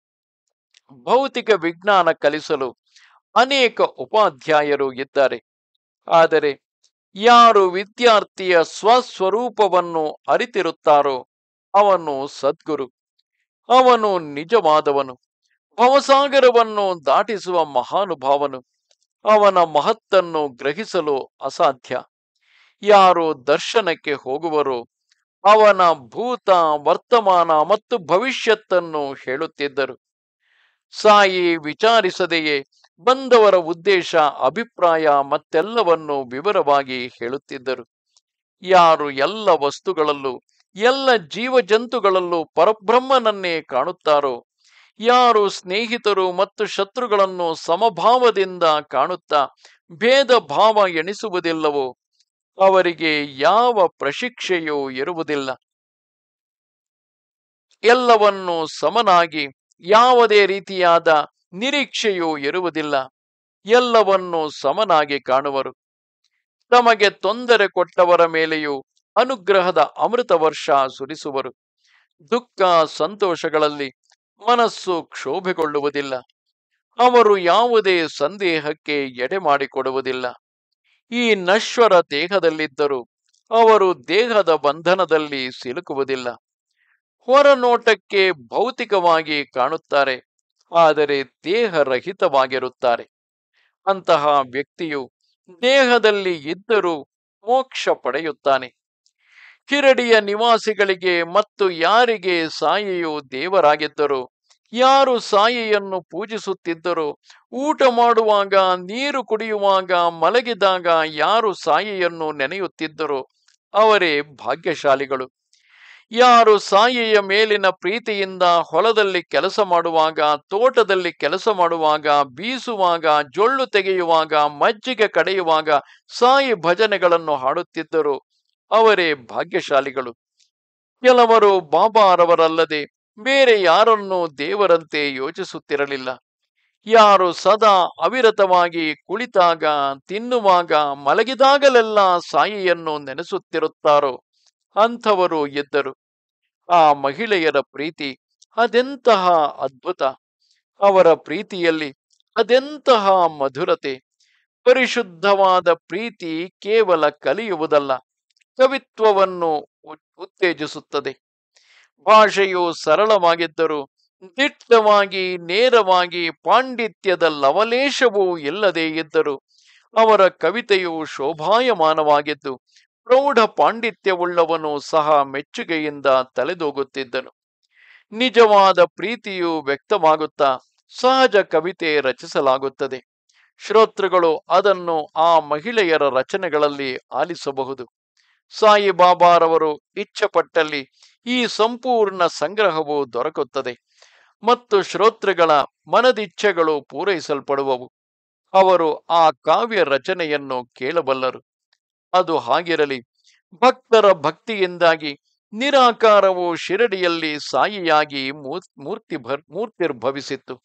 ಭೌತಿಕ ವಿಜ್ಞಾನ ಕಲಿಸಲು ಅನೇಕ ಉಪಾಧ್ಯಾಯರು ಇದ್ದಾರೆ ಆದರೆ ಯಾರು ವಿದ್ಯಾರ್ಥಿಯ ಸ್ವಸ್ವರೂಪವನ್ನು ಅರಿತಿರುತ್ತಾರೋ ಅವನು ಸದ್ಗುರು ಅವನು ನಿಜವಾದವನು ಭವಸಾಗರವನ್ನು ದಾಟಿಸುವ ಮಹಾನುಭಾವನು ಅವನ ಮಹತ್ತನ್ನು ಗ್ರಹಿಸಲು ಅಸಾಧ್ಯ ಯಾರು ದರ್ಶನಕ್ಕೆ ಹೋಗುವರೋ ಅವನ ಭೂತ ವರ್ತಮಾನ ಮತ್ತು ಭವಿಷ್ಯತ್ತನ್ನು ಹೇಳುತ್ತಿದ್ದರು ಸಾಯಿ ವಿಚಾರಿಸದೆಯೇ ಬಂದವರ ಉದ್ದೇಶ ಅಭಿಪ್ರಾಯ ಮತ್ತೆಲ್ಲವನ್ನು ವಿವರವಾಗಿ ಹೇಳುತ್ತಿದ್ದರು ಯಾರು ಎಲ್ಲ ವಸ್ತುಗಳಲ್ಲೂ ಎಲ್ಲ ಜೀವಜಂತುಗಳಲ್ಲೂ ಪರಬ್ರಹ್ಮನನ್ನೇ ಕಾಣುತ್ತಾರೋ ಯಾರು ಸ್ನೇಹಿತರು ಮತ್ತು ಶತ್ರುಗಳನ್ನು ಸಮಭಾವದಿಂದ ಕಾಣುತ್ತಾ ಭೇದ ಭಾವ ಎಣಿಸುವುದಿಲ್ಲವೋ ಅವರಿಗೆ ಯಾವ ಪ್ರಶಿಕ್ಷೆಯೂ ಇರುವುದಿಲ್ಲ ಎಲ್ಲವನ್ನು ಸಮನಾಗಿ ಯಾವುದೇ ರೀತಿಯಾದ ನಿರೀಕ್ಷೆಯೂ ಇರುವುದಿಲ್ಲ ಎಲ್ಲವನ್ನು ಸಮನಾಗಿ ಕಾಣುವರು ತಮಗೆ ತೊಂದರೆ ಕೊಟ್ಟವರ ಮೇಲೆಯೂ ಅನುಗ್ರಹದ ಅಮೃತ ವರ್ಷ ಸುರಿಸುವರು ದುಃಖ ಸಂತೋಷಗಳಲ್ಲಿ ಮನಸ್ಸು ಕ್ಷೋಭೆಗೊಳ್ಳುವುದಿಲ್ಲ ಅವರು ಯಾವುದೇ ಸಂದೇಹಕ್ಕೆ ಎಡೆ ಮಾಡಿಕೊಡುವುದಿಲ್ಲ ಈ ನಶ್ವರ ದೇಹದಲ್ಲಿದ್ದರೂ ಅವರು ದೇಹದ ಬಂಧನದಲ್ಲಿ ಸಿಲುಕುವುದಿಲ್ಲ ಹೊರನೋಟಕ್ಕೆ ಭೌತಿಕವಾಗಿ ಕಾಣುತ್ತಾರೆ ಆದರೆ ದೇಹರಹಿತವಾಗಿರುತ್ತಾರೆ ಅಂತಹ ವ್ಯಕ್ತಿಯು ದೇಹದಲ್ಲಿ ಇದ್ದರೂ ಮೋಕ್ಷ ಪಡೆಯುತ್ತಾನೆ ಕಿರಡಿಯ ನಿವಾಸಿಗಳಿಗೆ ಮತ್ತು ಯಾರಿಗೆ ಸಾಯಿಯು ದೇವರಾಗಿದ್ದರು ಯಾರು ಸಾಯಿಯನ್ನು ಪೂಜಿಸುತ್ತಿದ್ದರೋ ಊಟ ಮಾಡುವಾಗ ನೀರು ಕುಡಿಯುವಾಗ ಮಲಗಿದಾಗ ಯಾರು ಸಾಯಿಯನ್ನು ನೆನೆಯುತ್ತಿದ್ದರೋ ಅವರೇ ಭಾಗ್ಯಶಾಲಿಗಳು ಯಾರು ಸಾಯಿಯ ಮೇಲಿನ ಪ್ರೀತಿಯಿಂದ ಹೊಲದಲ್ಲಿ ಕೆಲಸ ಮಾಡುವಾಗ ತೋಟದಲ್ಲಿ ಕೆಲಸ ಮಾಡುವಾಗ ಬೀಸುವಾಗ ಜೊಳ್ಳು ತೆಗೆಯುವಾಗ ಮಜ್ಜಿಗೆ ಕಡೆಯುವಾಗ ಸಾಯಿ ಭಜನೆಗಳನ್ನು ಹಾಡುತ್ತಿದ್ದರು ಅವರೇ ಭಾಗ್ಯಶಾಲಿಗಳು ಕೆಲವರು ಬಾಬಾರವರಲ್ಲದೆ ಬೇರೆ ಯಾರನ್ನೂ ದೇವರಂತೆ ಯೋಚಿಸುತ್ತಿರಲಿಲ್ಲ ಯಾರು ಸದಾ ಅವಿರತವಾಗಿ ಕುಳಿತಾಗ ತಿನ್ನುವಾಗ ಮಲಗಿದಾಗಲೆಲ್ಲ ಸಾಯಿಯನ್ನು ನೆನೆಸುತ್ತಿರುತ್ತಾರೋ ಅಂಥವರು ಇದ್ದರು ಆ ಮಹಿಳೆಯರ ಪ್ರೀತಿ ಅದೆಂತಹ ಅದ್ಭುತ ಅವರ ಪ್ರೀತಿಯಲ್ಲಿ ಅದೆಂತಹ ಮಧುರತೆ ಪರಿಶುದ್ಧವಾದ ಪ್ರೀತಿ ಕೇವಲ ಕಲಿಯುವುದಲ್ಲ ಕವಿತ್ವವನ್ನು ಉತ್ತೇಜಿಸುತ್ತದೆ ಭಾಷೆಯು ಸರಳವಾಗಿದ್ದರೂ ದಿಟ್ಟವಾಗಿ ನೇರವಾಗಿ ಪಾಂಡಿತ್ಯದ ಲವಲೇಶವೂ ಇಲ್ಲದೆ ಇದ್ದರು ಅವರ ಕವಿತೆಯು ಶೋಭಾಯಮಾನವಾಗಿದ್ದು ಪ್ರೌಢ ಪಾಂಡಿತ್ಯವುಳ್ಳವನು ಸಹ ಮೆಚ್ಚುಗೆಯಿಂದ ತಲೆದೂಗುತ್ತಿದ್ದನು ನಿಜವಾದ ಪ್ರೀತಿಯು ವ್ಯಕ್ತವಾಗುತ್ತಾ ಸಹಜ ಕವಿತೆ ರಚಿಸಲಾಗುತ್ತದೆ ಶ್ರೋತೃಗಳು ಅದನ್ನು ಆ ಮಹಿಳೆಯರ ರಚನೆಗಳಲ್ಲಿ ಆಲಿಸಬಹುದು ಸಾಯಿಬಾಬಾರವರು ಇಚ್ಛಪಟ್ಟಲ್ಲಿ ಈ ಸಂಪೂರ್ಣ ಸಂಗ್ರಹವು ದೊರಕುತ್ತದೆ ಮತ್ತು ಶ್ರೋತೃಗಳ ಮನದಿಚ್ಛೆಗಳು ಪೂರೈಸಲ್ಪಡುವವು ಅವರು ಆ ಕಾವ್ಯ ರಚನೆಯನ್ನು ಕೇಳಬಲ್ಲರು ಅದು ಹಾಗಿರಲಿ ಭಕ್ತರ ಭಕ್ತಿಯಿಂದಾಗಿ ನಿರಾಕಾರವು ಶಿರಡಿಯಲ್ಲಿ ಸಾಯಿಯಾಗಿ ಮೂರ್ತಿ ಮೂರ್ತಿರ್ಭವಿಸಿತ್ತು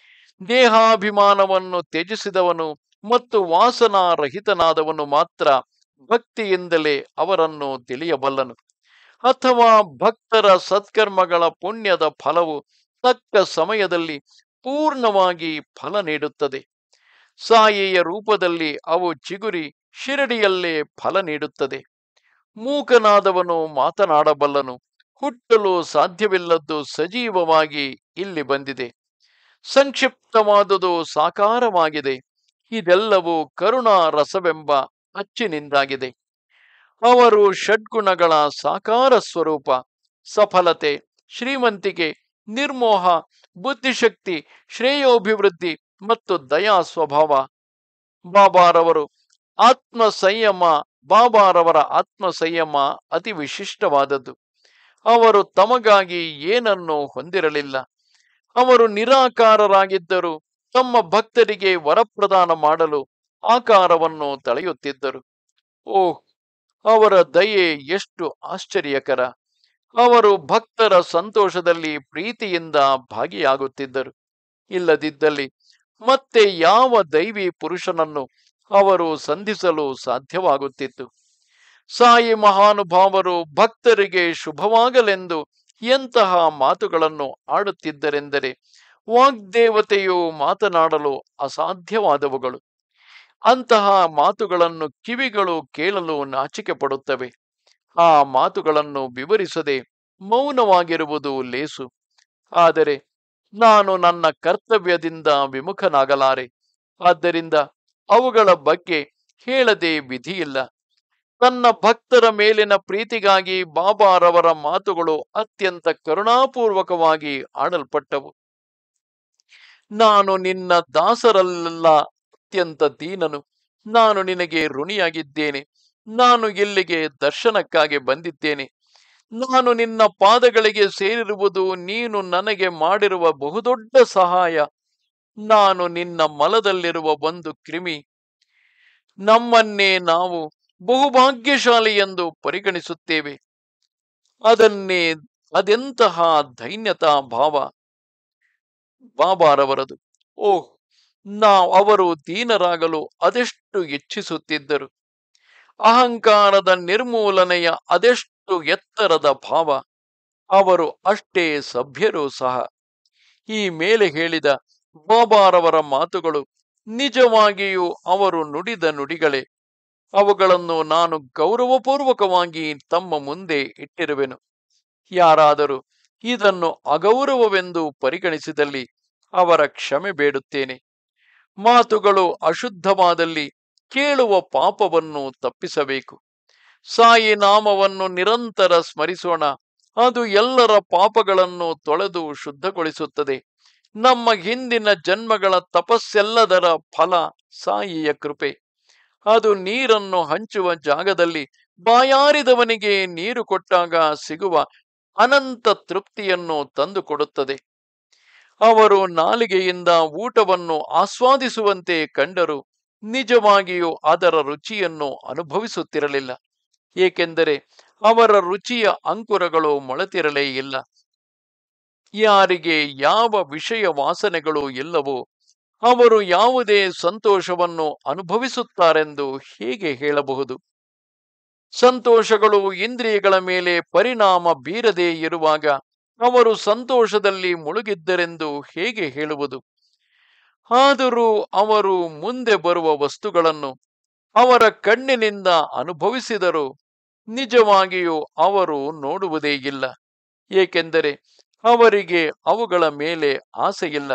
ದೇಹಾಭಿಮಾನವನ್ನು ತ್ಯಜಿಸಿದವನು ಮತ್ತು ವಾಸನಾರಹಿತನಾದವನು ಮಾತ್ರ ಭಕ್ತಿಯಿಂದಲೇ ಅವರನ್ನು ತಿಳಿಯಬಲ್ಲನು ಅಥವಾ ಭಕ್ತರ ಸತ್ಕರ್ಮಗಳ ಪುಣ್ಯದ ಫಲವು ತಕ್ಕ ಸಮಯದಲ್ಲಿ ಪೂರ್ಣವಾಗಿ ಫಲ ನೀಡುತ್ತದೆ ಸಾಯಿಯ ರೂಪದಲ್ಲಿ ಅವು ಚಿಗುರಿ ಶಿರಡಿಯಲ್ಲೇ ಫಲ ನೀಡುತ್ತದೆ ಮೂಕನಾದವನು ಮಾತನಾಡಬಲ್ಲನು ಹುಟ್ಟಲು ಸಾಧ್ಯವಿಲ್ಲದ್ದು ಸಜೀವವಾಗಿ ಇಲ್ಲಿ ಬಂದಿದೆ ಸಂಕ್ಷಿಪ್ತವಾದುದು ಸಾಕಾರವಾಗಿದೆ ಇದೆಲ್ಲವೂ ಕರುಣಾ ರಸವೆಂಬ ಅಚ್ಚಿನಿಂದಾಗಿದೆ ಅವರು ಷಡ್ಗುಣಗಳ ಸಾಕಾರ ಸ್ವರೂಪ ಸಫಲತೆ ಶ್ರೀಮಂತಿಕೆ ನಿರ್ಮೋಹ ಬುದ್ಧಿಶಕ್ತಿ ಶ್ರೇಯೋಭಿವೃದ್ಧಿ ಮತ್ತು ದಯಾ ಸ್ವಭಾವ ಬಾಬಾರವರು ಆತ್ಮ ಸಂಯಮ ಬಾಬಾರವರ ಆತ್ಮ ಸಂಯಮ ಅತಿ ವಿಶಿಷ್ಟವಾದದ್ದು ಅವರು ತಮಗಾಗಿ ಏನನ್ನು ಹೊಂದಿರಲಿಲ್ಲ ಅವರು ನಿರಾಕಾರರಾಗಿದ್ದರು ತಮ್ಮ ಭಕ್ತರಿಗೆ ವರಪ್ರದಾನ ಮಾಡಲು ಆಕಾರವನ್ನು ತಳೆಯುತ್ತಿದ್ದರು ಓಹ್ ಅವರ ದಯೆ ಎಷ್ಟು ಆಶ್ಚರ್ಯಕರ ಅವರು ಭಕ್ತರ ಸಂತೋಷದಲ್ಲಿ ಪ್ರೀತಿಯಿಂದ ಭಾಗಿಯಾಗುತ್ತಿದ್ದರು ಇಲ್ಲದಿದ್ದಲ್ಲಿ ಮತ್ತೆ ಯಾವ ದೈವಿ ಪುರುಷನನ್ನು ಅವರು ಸಂಧಿಸಲು ಸಾಧ್ಯವಾಗುತ್ತಿತ್ತು ಸಾಯಿ ಮಹಾನುಭಾವರು ಭಕ್ತರಿಗೆ ಶುಭವಾಗಲೆಂದು ಎಂತಹ ಮಾತುಗಳನ್ನು ಆಡುತ್ತಿದ್ದರೆಂದರೆ ವಾಗ್ದೇವತೆಯು ಮಾತನಾಡಲು ಅಸಾಧ್ಯವಾದವುಗಳು ಅಂತಹ ಮಾತುಗಳನ್ನು ಕಿವಿಗಳು ಕೇಳಲು ನಾಚಿಕೆ ಪಡುತ್ತವೆ ಆ ಮಾತುಗಳನ್ನು ವಿವರಿಸದೆ ಮೌನವಾಗಿರುವುದು ಲೇಸು ಆದರೆ ನಾನು ನನ್ನ ಕರ್ತವ್ಯದಿಂದ ವಿಮುಖನಾಗಲಾರೆ ಆದ್ದರಿಂದ ಅವುಗಳ ಬಗ್ಗೆ ಹೇಳದೆ ವಿಧಿಯಿಲ್ಲ ತನ್ನ ಭಕ್ತರ ಮೇಲಿನ ಪ್ರೀತಿಗಾಗಿ ಬಾಬಾರವರ ಮಾತುಗಳು ಅತ್ಯಂತ ಕರುಣಾಪೂರ್ವಕವಾಗಿ ಆಡಲ್ಪಟ್ಟವು ನಾನು ನಿನ್ನ ದಾಸರಲ್ಲೆಲ್ಲ ಅತ್ಯಂತ ದೀನನು ನಾನು ನಿನಗೆ ಋಣಿಯಾಗಿದ್ದೇನೆ ನಾನು ಇಲ್ಲಿಗೆ ದರ್ಶನಕ್ಕಾಗಿ ಬಂದಿದ್ದೇನೆ ನಾನು ನಿನ್ನ ಪಾದಗಳಿಗೆ ಸೇರಿರುವುದು ನೀನು ನನಗೆ ಮಾಡಿರುವ ಬಹುದೊಡ್ಡ ಸಹಾಯ ನಾನು ನಿನ್ನ ಮಲದಲ್ಲಿರುವ ಒಂದು ಕ್ರಿಮಿ ನಮ್ಮನ್ನೇ ನಾವು ಬಹುಭಾಗ್ಯಶಾಲಿ ಎಂದು ಪರಿಗಣಿಸುತ್ತೇವೆ ಅದನ್ನೇ ಅದೆಂತಹ ದೈನ್ಯತಾ ಭಾವ ಬಾಬಾರವರದು ಓಹ್ ನಾ ಅವರು ದೀನರಾಗಲು ಅದೆಷ್ಟು ಇಚ್ಛಿಸುತ್ತಿದ್ದರು ಅಹಂಕಾರದ ನಿರ್ಮೂಲನೆಯ ಅದೆಷ್ಟು ಎತ್ತರದ ಭಾವ ಅವರು ಅಷ್ಟೇ ಸಭ್ಯರು ಸಹ ಈ ಮೇಲೆ ಹೇಳಿದ ಬಾಬಾರವರ ಮಾತುಗಳು ನಿಜವಾಗಿಯೂ ಅವರು ನುಡಿದ ನುಡಿಗಳೇ ಅವುಗಳನ್ನು ನಾನು ಗೌರವಪೂರ್ವಕವಾಗಿ ತಮ್ಮ ಮುಂದೆ ಇಟ್ಟಿರುವೆನು ಯಾರಾದರೂ ಇದನ್ನು ಅಗೌರವವೆಂದು ಪರಿಗಣಿಸಿದಲ್ಲಿ ಅವರ ಕ್ಷಮೆ ಬೇಡುತ್ತೇನೆ ಮಾತುಗಳು ಅಶುದ್ಧವಾದಲ್ಲಿ ಕೇಳುವ ಪಾಪವನ್ನು ತಪ್ಪಿಸಬೇಕು ಸಾಯಿ ನಾಮವನ್ನು ನಿರಂತರ ಸ್ಮರಿಸೋಣ ಅದು ಎಲ್ಲರ ಪಾಪಗಳನ್ನು ತೊಳೆದು ಶುದ್ಧಗೊಳಿಸುತ್ತದೆ ನಮ್ಮ ಹಿಂದಿನ ಜನ್ಮಗಳ ತಪಸ್ಸೆಲ್ಲದರ ಫಲ ಸಾಯಿಯ ಕೃಪೆ ಅದು ನೀರನ್ನು ಹಂಚುವ ಜಾಗದಲ್ಲಿ ಬಾಯಾರಿದವನಿಗೆ ನೀರು ಕೊಟ್ಟಾಗ ಸಿಗುವ ಅನಂತ ತೃಪ್ತಿಯನ್ನು ತಂದುಕೊಡುತ್ತದೆ ಅವರು ನಾಲಿಗೆಯಿಂದ ಊಟವನ್ನು ಆಸ್ವಾದಿಸುವಂತೆ ಕಂಡರು ನಿಜವಾಗಿಯೂ ಅದರ ರುಚಿಯನ್ನು ಅನುಭವಿಸುತ್ತಿರಲಿಲ್ಲ ಏಕೆಂದರೆ ಅವರ ರುಚಿಯ ಅಂಕುರಗಳು ಮೊಳೆತಿರಲೇ ಇಲ್ಲ ಯಾರಿಗೆ ಯಾವ ವಿಷಯ ವಾಸನೆಗಳು ಇಲ್ಲವೋ ಅವರು ಯಾವುದೇ ಸಂತೋಷವನ್ನು ಅನುಭವಿಸುತ್ತಾರೆಂದು ಹೇಗೆ ಹೇಳಬಹುದು ಸಂತೋಷಗಳು ಇಂದ್ರಿಯಗಳ ಮೇಲೆ ಪರಿಣಾಮ ಬೀರದೇ ಇರುವಾಗ ಅವರು ಸಂತೋಷದಲ್ಲಿ ಮುಳುಗಿದ್ದರೆಂದು ಹೇಗೆ ಹೇಳುವುದು ಆದರೂ ಅವರು ಮುಂದೆ ಬರುವ ವಸ್ತುಗಳನ್ನು ಅವರ ಕಣ್ಣಿನಿಂದ ಅನುಭವಿಸಿದರೂ ನಿಜವಾಗಿಯೂ ಅವರು ನೋಡುವುದೇ ಇಲ್ಲ ಏಕೆಂದರೆ ಅವರಿಗೆ ಅವುಗಳ ಮೇಲೆ ಆಸೆಯಿಲ್ಲ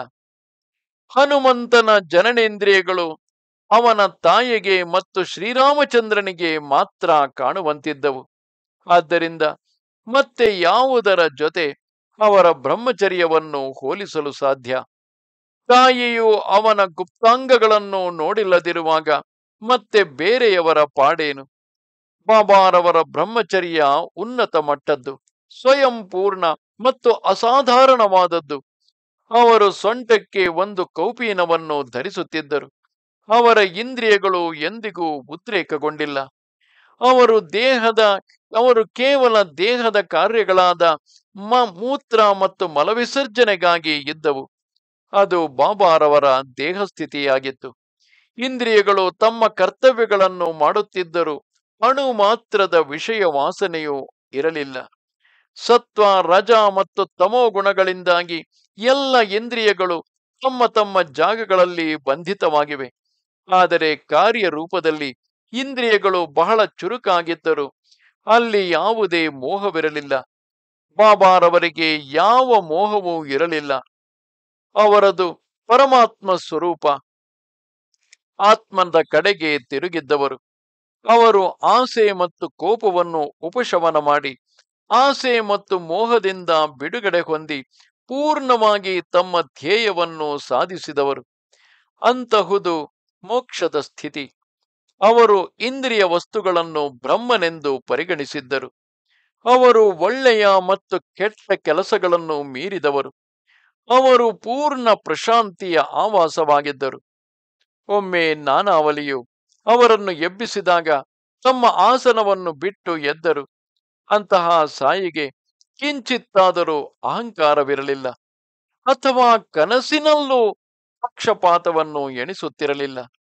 ಹನುಮಂತನ ಜನನೇಂದ್ರಿಯಗಳು ಅವನ ತಾಯಿಗೆ ಮತ್ತು ಶ್ರೀರಾಮಚಂದ್ರನಿಗೆ ಮಾತ್ರ ಕಾಣುವಂತಿದ್ದವು ಆದ್ದರಿಂದ ಮತ್ತೆ ಯಾವುದರ ಜೊತೆ ಅವರ ಬ್ರಹ್ಮಚರ್ಯವನ್ನು ಹೋಲಿಸಲು ಸಾಧ್ಯ ತಾಯಿಯು ಅವನ ಗುಪ್ತಾಂಗಗಳನ್ನು ನೋಡಿಲ್ಲದಿರುವಾಗ ಮತ್ತೆ ಬೇರೆಯವರ ಪಾಡೇನು ಬಾಬಾರವರ ಬ್ರಹ್ಮಚರ್ಯ ಉನ್ನತ ಮಟ್ಟದ್ದು ಸ್ವಯಂ ಪೂರ್ಣ ಮತ್ತು ಅಸಾಧಾರಣವಾದದ್ದು ಅವರು ಸೊಂಟಕ್ಕೆ ಒಂದು ಕೌಪೀನವನ್ನು ಧರಿಸುತ್ತಿದ್ದರು ಅವರ ಇಂದ್ರಿಯಗಳು ಎಂದಿಗೂ ಉದ್ರೇಕಗೊಂಡಿಲ್ಲ ಅವರು ದೇಹದ ಅವರು ಕೇವಲ ದೇಹದ ಕಾರ್ಯಗಳಾದ ಮ ಮೂತ್ರ ಮತ್ತು ಮಲವಿಸರ್ಜನೆಗಾಗಿ ಇದ್ದವು ಅದು ಬಾಬಾರವರ ದೇಹ ಸ್ಥಿತಿಯಾಗಿತ್ತು ಇಂದ್ರಿಯಗಳು ತಮ್ಮ ಕರ್ತವ್ಯಗಳನ್ನು ಮಾಡುತ್ತಿದ್ದರು ಅಣು ಮಾತ್ರದ ವಿಷಯ ವಾಸನೆಯೂ ಇರಲಿಲ್ಲ ಸತ್ವ ರಜ ಮತ್ತು ತಮೋ ಗುಣಗಳಿಂದಾಗಿ ಎಲ್ಲ ಇಂದ್ರಿಯಗಳು ತಮ್ಮ ತಮ್ಮ ಜಾಗಗಳಲ್ಲಿ ಬಂಧಿತವಾಗಿವೆ ಆದರೆ ಕಾರ್ಯರೂಪದಲ್ಲಿ ಇಂದ್ರಿಯಗಳು ಬಹಳ ಚುರುಕಾಗಿದ್ದರು ಅಲ್ಲಿ ಯಾವುದೇ ಮೋಹವಿರಲಿಲ್ಲ ಬಾಬಾರವರಿಗೆ ಯಾವ ಮೋಹವೂ ಇರಲಿಲ್ಲ ಅವರದು ಪರಮಾತ್ಮ ಸ್ವರೂಪ ಆತ್ಮದ ಕಡೆಗೆ ತಿರುಗಿದ್ದವರು ಅವರು ಆಸೆ ಮತ್ತು ಕೋಪವನ್ನು ಉಪಶಮನ ಮಾಡಿ ಆಸೆ ಮತ್ತು ಮೋಹದಿಂದ ಬಿಡುಗಡೆ ಹೊಂದಿ ಪೂರ್ಣವಾಗಿ ತಮ್ಮ ಧ್ಯೇಯವನ್ನು ಸಾಧಿಸಿದವರು ಅಂತಹುದು ಮೋಕ್ಷದ ಸ್ಥಿತಿ ಅವರು ಇಂದ್ರಿಯ ವಸ್ತುಗಳನ್ನು ಬ್ರಹ್ಮನೆಂದು ಪರಿಗಣಿಸಿದ್ದರು ಅವರು ಒಳ್ಳೆಯ ಮತ್ತು ಕೆಟ್ಟ ಕೆಲಸಗಳನ್ನು ಮೀರಿದವರು ಅವರು ಪೂರ್ಣ ಪ್ರಶಾಂತಿಯ ಆವಾಸವಾಗಿದ್ದರು ಒಮ್ಮೆ ನಾನಾವಲಿಯು ಅವರನ್ನು ಎಬ್ಬಿಸಿದಾಗ ತಮ್ಮ ಆಸನವನ್ನು ಬಿಟ್ಟು ಎದ್ದರು ಅಂತಹ ಸಾಯಿಗೆ ಕಿಂಚಿತ್ತಾದರೂ ಅಹಂಕಾರವಿರಲಿಲ್ಲ ಅಥವಾ ಕನಸಿನಲ್ಲೂ ಪಕ್ಷಪಾತವನ್ನು ಎಣಿಸುತ್ತಿರಲಿಲ್ಲ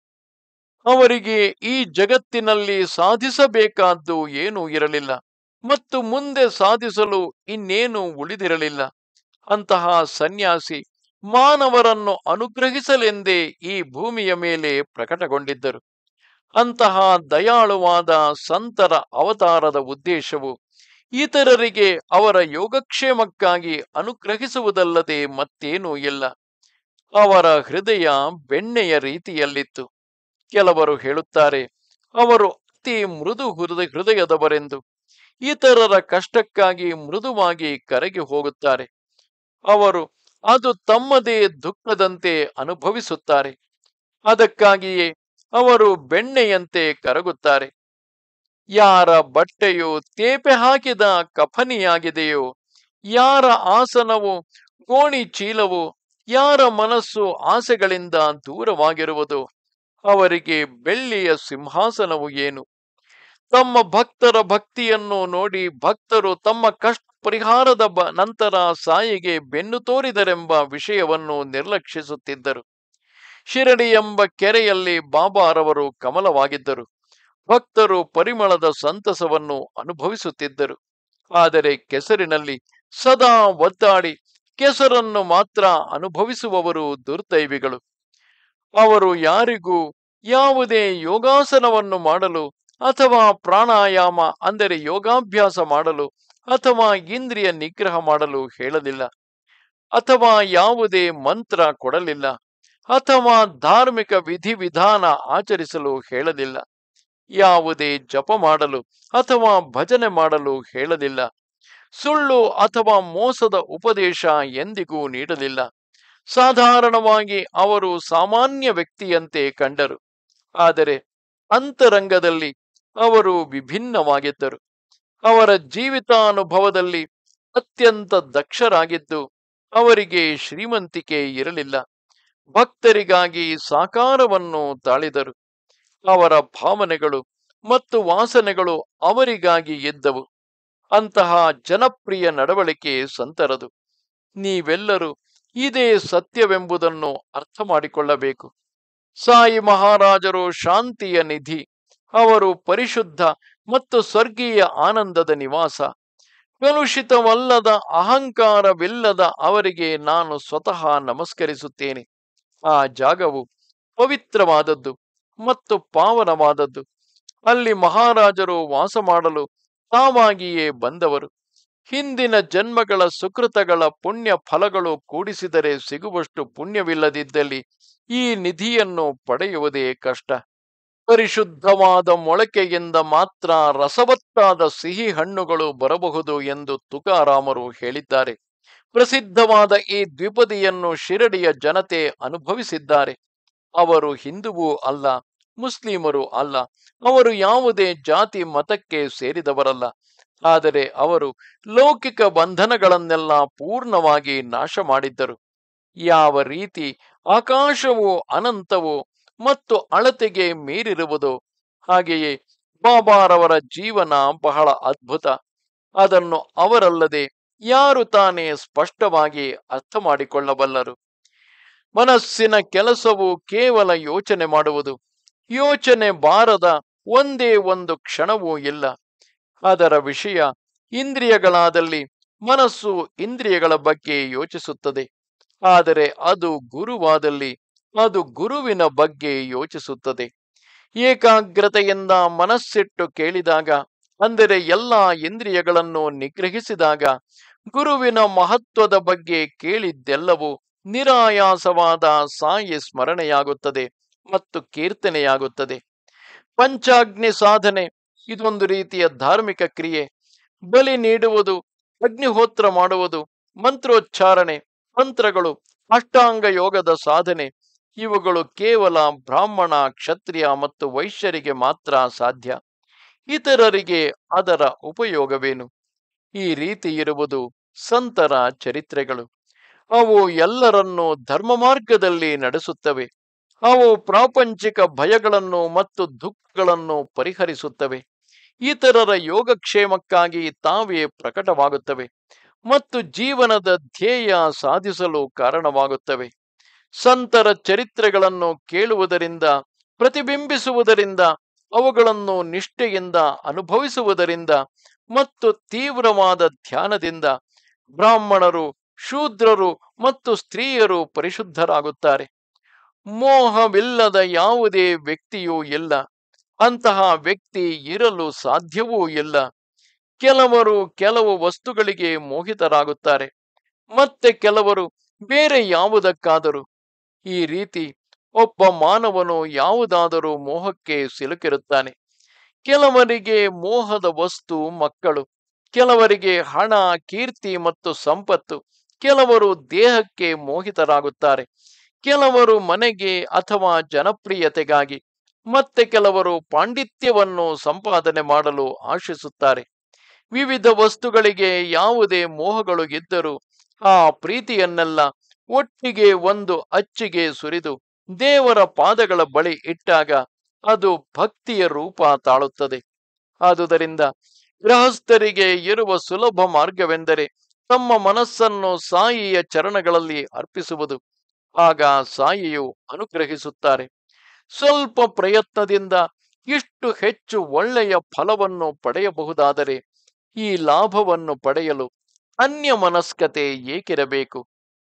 ಅವರಿಗೆ ಈ ಜಗತ್ತಿನಲ್ಲಿ ಸಾಧಿಸಬೇಕಾದ್ದು ಏನೂ ಇರಲಿಲ್ಲ ಮತ್ತು ಮುಂದೆ ಸಾಧಿಸಲು ಇನ್ನೇನು ಉಳಿದಿರಲಿಲ್ಲ ಅಂತಹ ಸನ್ಯಾಸಿ ಮಾನವರನ್ನು ಅನುಗ್ರಹಿಸಲೆಂದೇ ಈ ಭೂಮಿಯ ಮೇಲೆ ಪ್ರಕಟಗೊಂಡಿದ್ದರು ಅಂತಹ ದಯಾಳುವಾದ ಸಂತರ ಅವತಾರದ ಉದ್ದೇಶವು ಇತರರಿಗೆ ಅವರ ಯೋಗಕ್ಷೇಮಕ್ಕಾಗಿ ಅನುಗ್ರಹಿಸುವುದಲ್ಲದೆ ಮತ್ತೇನೂ ಇಲ್ಲ ಅವರ ಹೃದಯ ಬೆಣ್ಣೆಯ ರೀತಿಯಲ್ಲಿತ್ತು ಕೆಲವರು ಹೇಳುತ್ತಾರೆ ಅವರು ಅತಿ ಮೃದು ಹೃದಯ ಹೃದಯದವರೆಂದು ಇತರರ ಕಷ್ಟಕ್ಕಾಗಿ ಮೃದುವಾಗಿ ಕರಗಿ ಹೋಗುತ್ತಾರೆ ಅವರು ಅದು ತಮ್ಮದೇ ದುಃಖದಂತೆ ಅನುಭವಿಸುತ್ತಾರೆ ಅದಕ್ಕಾಗಿಯೇ ಅವರು ಬೆಣ್ಣೆಯಂತೆ ಕರಗುತ್ತಾರೆ ಯಾರ ಬಟ್ಟೆಯು ತೇಪೆ ಹಾಕಿದ ಕಫನಿಯಾಗಿದೆಯೋ ಯಾರ ಆಸನವು ಗೋಣಿ ಚೀಲವು ಯಾರ ಮನಸ್ಸು ಆಸೆಗಳಿಂದ ದೂರವಾಗಿರುವುದು ಅವರಿಗೆ ಬೆಳ್ಳಿಯ ಸಿಂಹಾಸನವು ಏನು ತಮ್ಮ ಭಕ್ತರ ಭಕ್ತಿಯನ್ನು ನೋಡಿ ಭಕ್ತರು ತಮ್ಮ ಕಷ್ಟ ಪರಿಹಾರದ ಬ ನಂತರ ಸಾಯಿಗೆ ಬೆನ್ನು ತೋರಿದರೆಂಬ ವಿಷಯವನ್ನು ನಿರ್ಲಕ್ಷಿಸುತ್ತಿದ್ದರು ಶಿರಡಿ ಎಂಬ ಕೆರೆಯಲ್ಲಿ ಬಾಬಾರವರು ಕಮಲವಾಗಿದ್ದರು ಭಕ್ತರು ಪರಿಮಳದ ಸಂತಸವನ್ನು ಅನುಭವಿಸುತ್ತಿದ್ದರು ಆದರೆ ಕೆಸರಿನಲ್ಲಿ ಸದಾ ಒದ್ದಾಡಿ ಕೆಸರನ್ನು ಮಾತ್ರ ಅನುಭವಿಸುವವರು ದುರ್ದೈವಿಗಳು ಅವರು ಯಾರಿಗೂ ಯಾವುದೇ ಯೋಗಾಸನವನ್ನು ಮಾಡಲು ಅಥವಾ ಪ್ರಾಣಾಯಾಮ ಅಂದರೆ ಯೋಗಾಭ್ಯಾಸ ಮಾಡಲು ಅಥವಾ ಇಂದ್ರಿಯ ನಿಗ್ರಹ ಮಾಡಲು ಹೇಳಲಿಲ್ಲ ಅಥವಾ ಯಾವುದೇ ಮಂತ್ರ ಕೊಡಲಿಲ್ಲ ಅಥವಾ ಧಾರ್ಮಿಕ ವಿಧಿವಿಧಾನ ಆಚರಿಸಲು ಹೇಳಲಿಲ್ಲ ಯಾವುದೇ ಜಪ ಮಾಡಲು ಅಥವಾ ಭಜನೆ ಮಾಡಲು ಹೇಳಲಿಲ್ಲ ಸುಳ್ಳು ಅಥವಾ ಮೋಸದ ಉಪದೇಶ ಎಂದಿಗೂ ನೀಡಲಿಲ್ಲ ಸಾಧಾರಣವಾಗಿ ಅವರು ಸಾಮಾನ್ಯ ವ್ಯಕ್ತಿಯಂತೆ ಕಂಡರು ಆದರೆ ಅಂತರಂಗದಲ್ಲಿ ಅವರು ವಿಭಿನ್ನವಾಗಿದ್ದರು ಅವರ ಜೀವಿತಾನುಭವದಲ್ಲಿ ಅತ್ಯಂತ ದಕ್ಷರಾಗಿದ್ದು ಅವರಿಗೆ ಶ್ರೀಮಂತಿಕೆ ಇರಲಿಲ್ಲ ಭಕ್ತರಿಗಾಗಿ ಸಾಕಾರವನ್ನು ತಾಳಿದರು ಅವರ ಭಾವನೆಗಳು ಮತ್ತು ವಾಸನೆಗಳು ಅವರಿಗಾಗಿ ಇದ್ದವು ಅಂತಹ ಜನಪ್ರಿಯ ನಡವಳಿಕೆ ಸಂತರದು ನೀವೆಲ್ಲರೂ ಇದೇ ಸತ್ಯವೆಂಬುದನ್ನು ಅರ್ಥ ಮಾಡಿಕೊಳ್ಳಬೇಕು ಸಾಯಿ ಮಹಾರಾಜರು ಶಾಂತಿಯ ನಿಧಿ ಅವರು ಪರಿಶುದ್ಧ ಮತ್ತು ಸ್ವರ್ಗೀಯ ಆನಂದದ ನಿವಾಸ ಕಲುಷಿತವಲ್ಲದ ಅಹಂಕಾರವಿಲ್ಲದ ಅವರಿಗೆ ನಾನು ಸ್ವತಃ ನಮಸ್ಕರಿಸುತ್ತೇನೆ ಆ ಜಾಗವು ಪವಿತ್ರವಾದದ್ದು ಮತ್ತು ಪಾವನವಾದದ್ದು ಅಲ್ಲಿ ಮಹಾರಾಜರು ವಾಸ ಮಾಡಲು ತಾವಾಗಿಯೇ ಬಂದವರು ಹಿಂದಿನ ಜನ್ಮಗಳ ಸುಕೃತಗಳ ಪುಣ್ಯ ಫಲಗಳು ಕೂಡಿಸಿದರೆ ಸಿಗುವಷ್ಟು ಪುಣ್ಯವಿಲ್ಲದಿದ್ದಲ್ಲಿ ಈ ನಿಧಿಯನ್ನು ಪಡೆಯುವುದೇ ಕಷ್ಟ ಪರಿಶುದ್ಧವಾದ ಮೊಳಕೆಯಿಂದ ಮಾತ್ರ ರಸವತ್ತಾದ ಸಿಹಿ ಹಣ್ಣುಗಳು ಬರಬಹುದು ಎಂದು ತುಕಾರಾಮರು ಹೇಳಿದ್ದಾರೆ ಪ್ರಸಿದ್ಧವಾದ ಈ ದ್ವಿಪದಿಯನ್ನು ಶಿರಡಿಯ ಜನತೆ ಅನುಭವಿಸಿದ್ದಾರೆ ಅವರು ಹಿಂದುವೂ ಅಲ್ಲ ಮುಸ್ಲಿಮರು ಅಲ್ಲ ಅವರು ಯಾವುದೇ ಜಾತಿ ಮತಕ್ಕೆ ಸೇರಿದವರಲ್ಲ ಆದರೆ ಅವರು ಲೌಕಿಕ ಬಂಧನಗಳನ್ನೆಲ್ಲ ಪೂರ್ಣವಾಗಿ ನಾಶ ಮಾಡಿದ್ದರು ಯಾವ ರೀತಿ ಆಕಾಶವು ಅನಂತವು ಮತ್ತು ಅಳತೆಗೆ ಮೀರಿರುವುದು ಹಾಗೆಯೇ ಬಾಬಾರವರ ಜೀವನ ಬಹಳ ಅದ್ಭುತ ಅದನ್ನು ಅವರಲ್ಲದೆ ಯಾರು ತಾನೇ ಸ್ಪಷ್ಟವಾಗಿ ಅರ್ಥ ಮಾಡಿಕೊಳ್ಳಬಲ್ಲರು ಮನಸ್ಸಿನ ಕೆಲಸವು ಕೇವಲ ಯೋಚನೆ ಮಾಡುವುದು ಯೋಚನೆ ಬಾರದ ಒಂದೇ ಒಂದು ಕ್ಷಣವೂ ಇಲ್ಲ ಅದರ ವಿಷಯ ಇಂದ್ರಿಯಗಳಾದಲ್ಲಿ ಮನಸ್ಸು ಇಂದ್ರಿಯಗಳ ಬಗ್ಗೆ ಯೋಚಿಸುತ್ತದೆ ಆದರೆ ಅದು ಗುರುವಾದಲ್ಲಿ ಅದು ಗುರುವಿನ ಬಗ್ಗೆ ಯೋಚಿಸುತ್ತದೆ ಏಕಾಗ್ರತೆಯಿಂದ ಮನಸ್ಸಿಟ್ಟು ಕೇಳಿದಾಗ ಅಂದರೆ ಎಲ್ಲ ಇಂದ್ರಿಯಗಳನ್ನು ನಿಗ್ರಹಿಸಿದಾಗ ಗುರುವಿನ ಮಹತ್ವದ ಬಗ್ಗೆ ಕೇಳಿದ್ದೆಲ್ಲವೂ ನಿರಾಯಾಸವಾದ ಸಾಯಿ ಸ್ಮರಣೆಯಾಗುತ್ತದೆ ಮತ್ತು ಕೀರ್ತನೆಯಾಗುತ್ತದೆ ಪಂಚಾಗ್ನಿ ಸಾಧನೆ ಇದೊಂದು ರೀತಿಯ ಧಾರ್ಮಿಕ ಕ್ರಿಯೆ ಬಲಿ ನೀಡುವುದು ಅಗ್ನಿಹೋತ್ರ ಮಾಡುವುದು ಮಂತ್ರೋಚ್ಚಾರಣೆ ಮಂತ್ರಗಳು ಅಷ್ಟಾಂಗ ಯೋಗದ ಸಾಧನೆ ಇವುಗಳು ಕೇವಲ ಬ್ರಾಹ್ಮಣ ಕ್ಷತ್ರಿಯ ಮತ್ತು ವೈಶ್ಯರಿಗೆ ಮಾತ್ರ ಸಾಧ್ಯ ಇತರರಿಗೆ ಅದರ ಉಪಯೋಗವೇನು ಈ ರೀತಿ ಇರುವುದು ಸಂತರ ಚರಿತ್ರೆಗಳು ಅವು ಎಲ್ಲರನ್ನೂ ಧರ್ಮ ಮಾರ್ಗದಲ್ಲಿ ನಡೆಸುತ್ತವೆ ಅವು ಪ್ರಾಪಂಚಿಕ ಭಯಗಳನ್ನು ಮತ್ತು ದುಃಖಗಳನ್ನು ಪರಿಹರಿಸುತ್ತವೆ ಇತರರ ಯೋಗಕ್ಷೇಮಕ್ಕಾಗಿ ತಾವೇ ಪ್ರಕಟವಾಗುತ್ತವೆ ಮತ್ತು ಜೀವನದ ಧ್ಯೇಯ ಸಾಧಿಸಲು ಕಾರಣವಾಗುತ್ತವೆ ಸಂತರ ಚರಿತ್ರೆಗಳನ್ನು ಕೇಳುವುದರಿಂದ ಪ್ರತಿಬಿಂಬಿಸುವುದರಿಂದ ಅವುಗಳನ್ನು ನಿಷ್ಠೆಯಿಂದ ಅನುಭವಿಸುವುದರಿಂದ ಮತ್ತು ತೀವ್ರವಾದ ಧ್ಯಾನದಿಂದ ಬ್ರಾಹ್ಮಣರು ಶೂದ್ರರು ಮತ್ತು ಸ್ತ್ರೀಯರು ಪರಿಶುದ್ಧರಾಗುತ್ತಾರೆ ಮೋಹವಿಲ್ಲದ ಯಾವುದೇ ವ್ಯಕ್ತಿಯೂ ಇಲ್ಲ ಅಂತಹ ವ್ಯಕ್ತಿ ಇರಲು ಸಾಧ್ಯವೂ ಇಲ್ಲ ಕೆಲವರು ಕೆಲವು ವಸ್ತುಗಳಿಗೆ ಮೋಹಿತರಾಗುತ್ತಾರೆ ಮತ್ತೆ ಕೆಲವರು ಬೇರೆ ಯಾವುದಕ್ಕಾದರೂ ಈ ರೀತಿ ಒಬ್ಬ ಮಾನವನು ಯಾವುದಾದರೂ ಮೋಹಕ್ಕೆ ಸಿಲುಕಿರುತ್ತಾನೆ ಕೆಲವರಿಗೆ ಮೋಹದ ವಸ್ತು ಮಕ್ಕಳು ಕೆಲವರಿಗೆ ಹಣ ಕೀರ್ತಿ ಮತ್ತು ಸಂಪತ್ತು ಕೆಲವರು ದೇಹಕ್ಕೆ ಮೋಹಿತರಾಗುತ್ತಾರೆ ಕೆಲವರು ಮನೆಗೆ ಅಥವಾ ಜನಪ್ರಿಯತೆಗಾಗಿ ಮತ್ತೆ ಕೆಲವರು ಪಾಂಡಿತ್ಯವನ್ನು ಸಂಪಾದನೆ ಮಾಡಲು ಆಶಿಸುತ್ತಾರೆ ವಿವಿಧ ವಸ್ತುಗಳಿಗೆ ಯಾವುದೇ ಮೋಹಗಳು ಇದ್ದರೂ ಆ ಪ್ರೀತಿಯನ್ನೆಲ್ಲ ಒಟ್ಟಿಗೆ ಒಂದು ಅಚ್ಚಿಗೆ ಸುರಿದು ದೇವರ ಪಾದಗಳ ಬಳಿ ಇಟ್ಟಾಗ ಅದು ಭಕ್ತಿಯ ರೂಪ ತಾಳುತ್ತದೆ ಆದುದರಿಂದ ಗೃಹಸ್ಥರಿಗೆ ಇರುವ ಸುಲಭ ಮಾರ್ಗವೆಂದರೆ ತಮ್ಮ ಮನಸ್ಸನ್ನು ಸಾಯಿಯ ಚರಣಗಳಲ್ಲಿ ಅರ್ಪಿಸುವುದು ಆಗ ಸಾಯಿಯು ಅನುಗ್ರಹಿಸುತ್ತಾರೆ ಸ್ವಲ್ಪ ಪ್ರಯತ್ನದಿಂದ ಇಷ್ಟು ಹೆಚ್ಚು ಒಳ್ಳೆಯ ಫಲವನ್ನು ಪಡೆಯಬಹುದಾದರೆ ಈ ಲಾಭವನ್ನು ಪಡೆಯಲು ಅನ್ಯ ಮನಸ್ಕತೆ ಏಕಿರಬೇಕು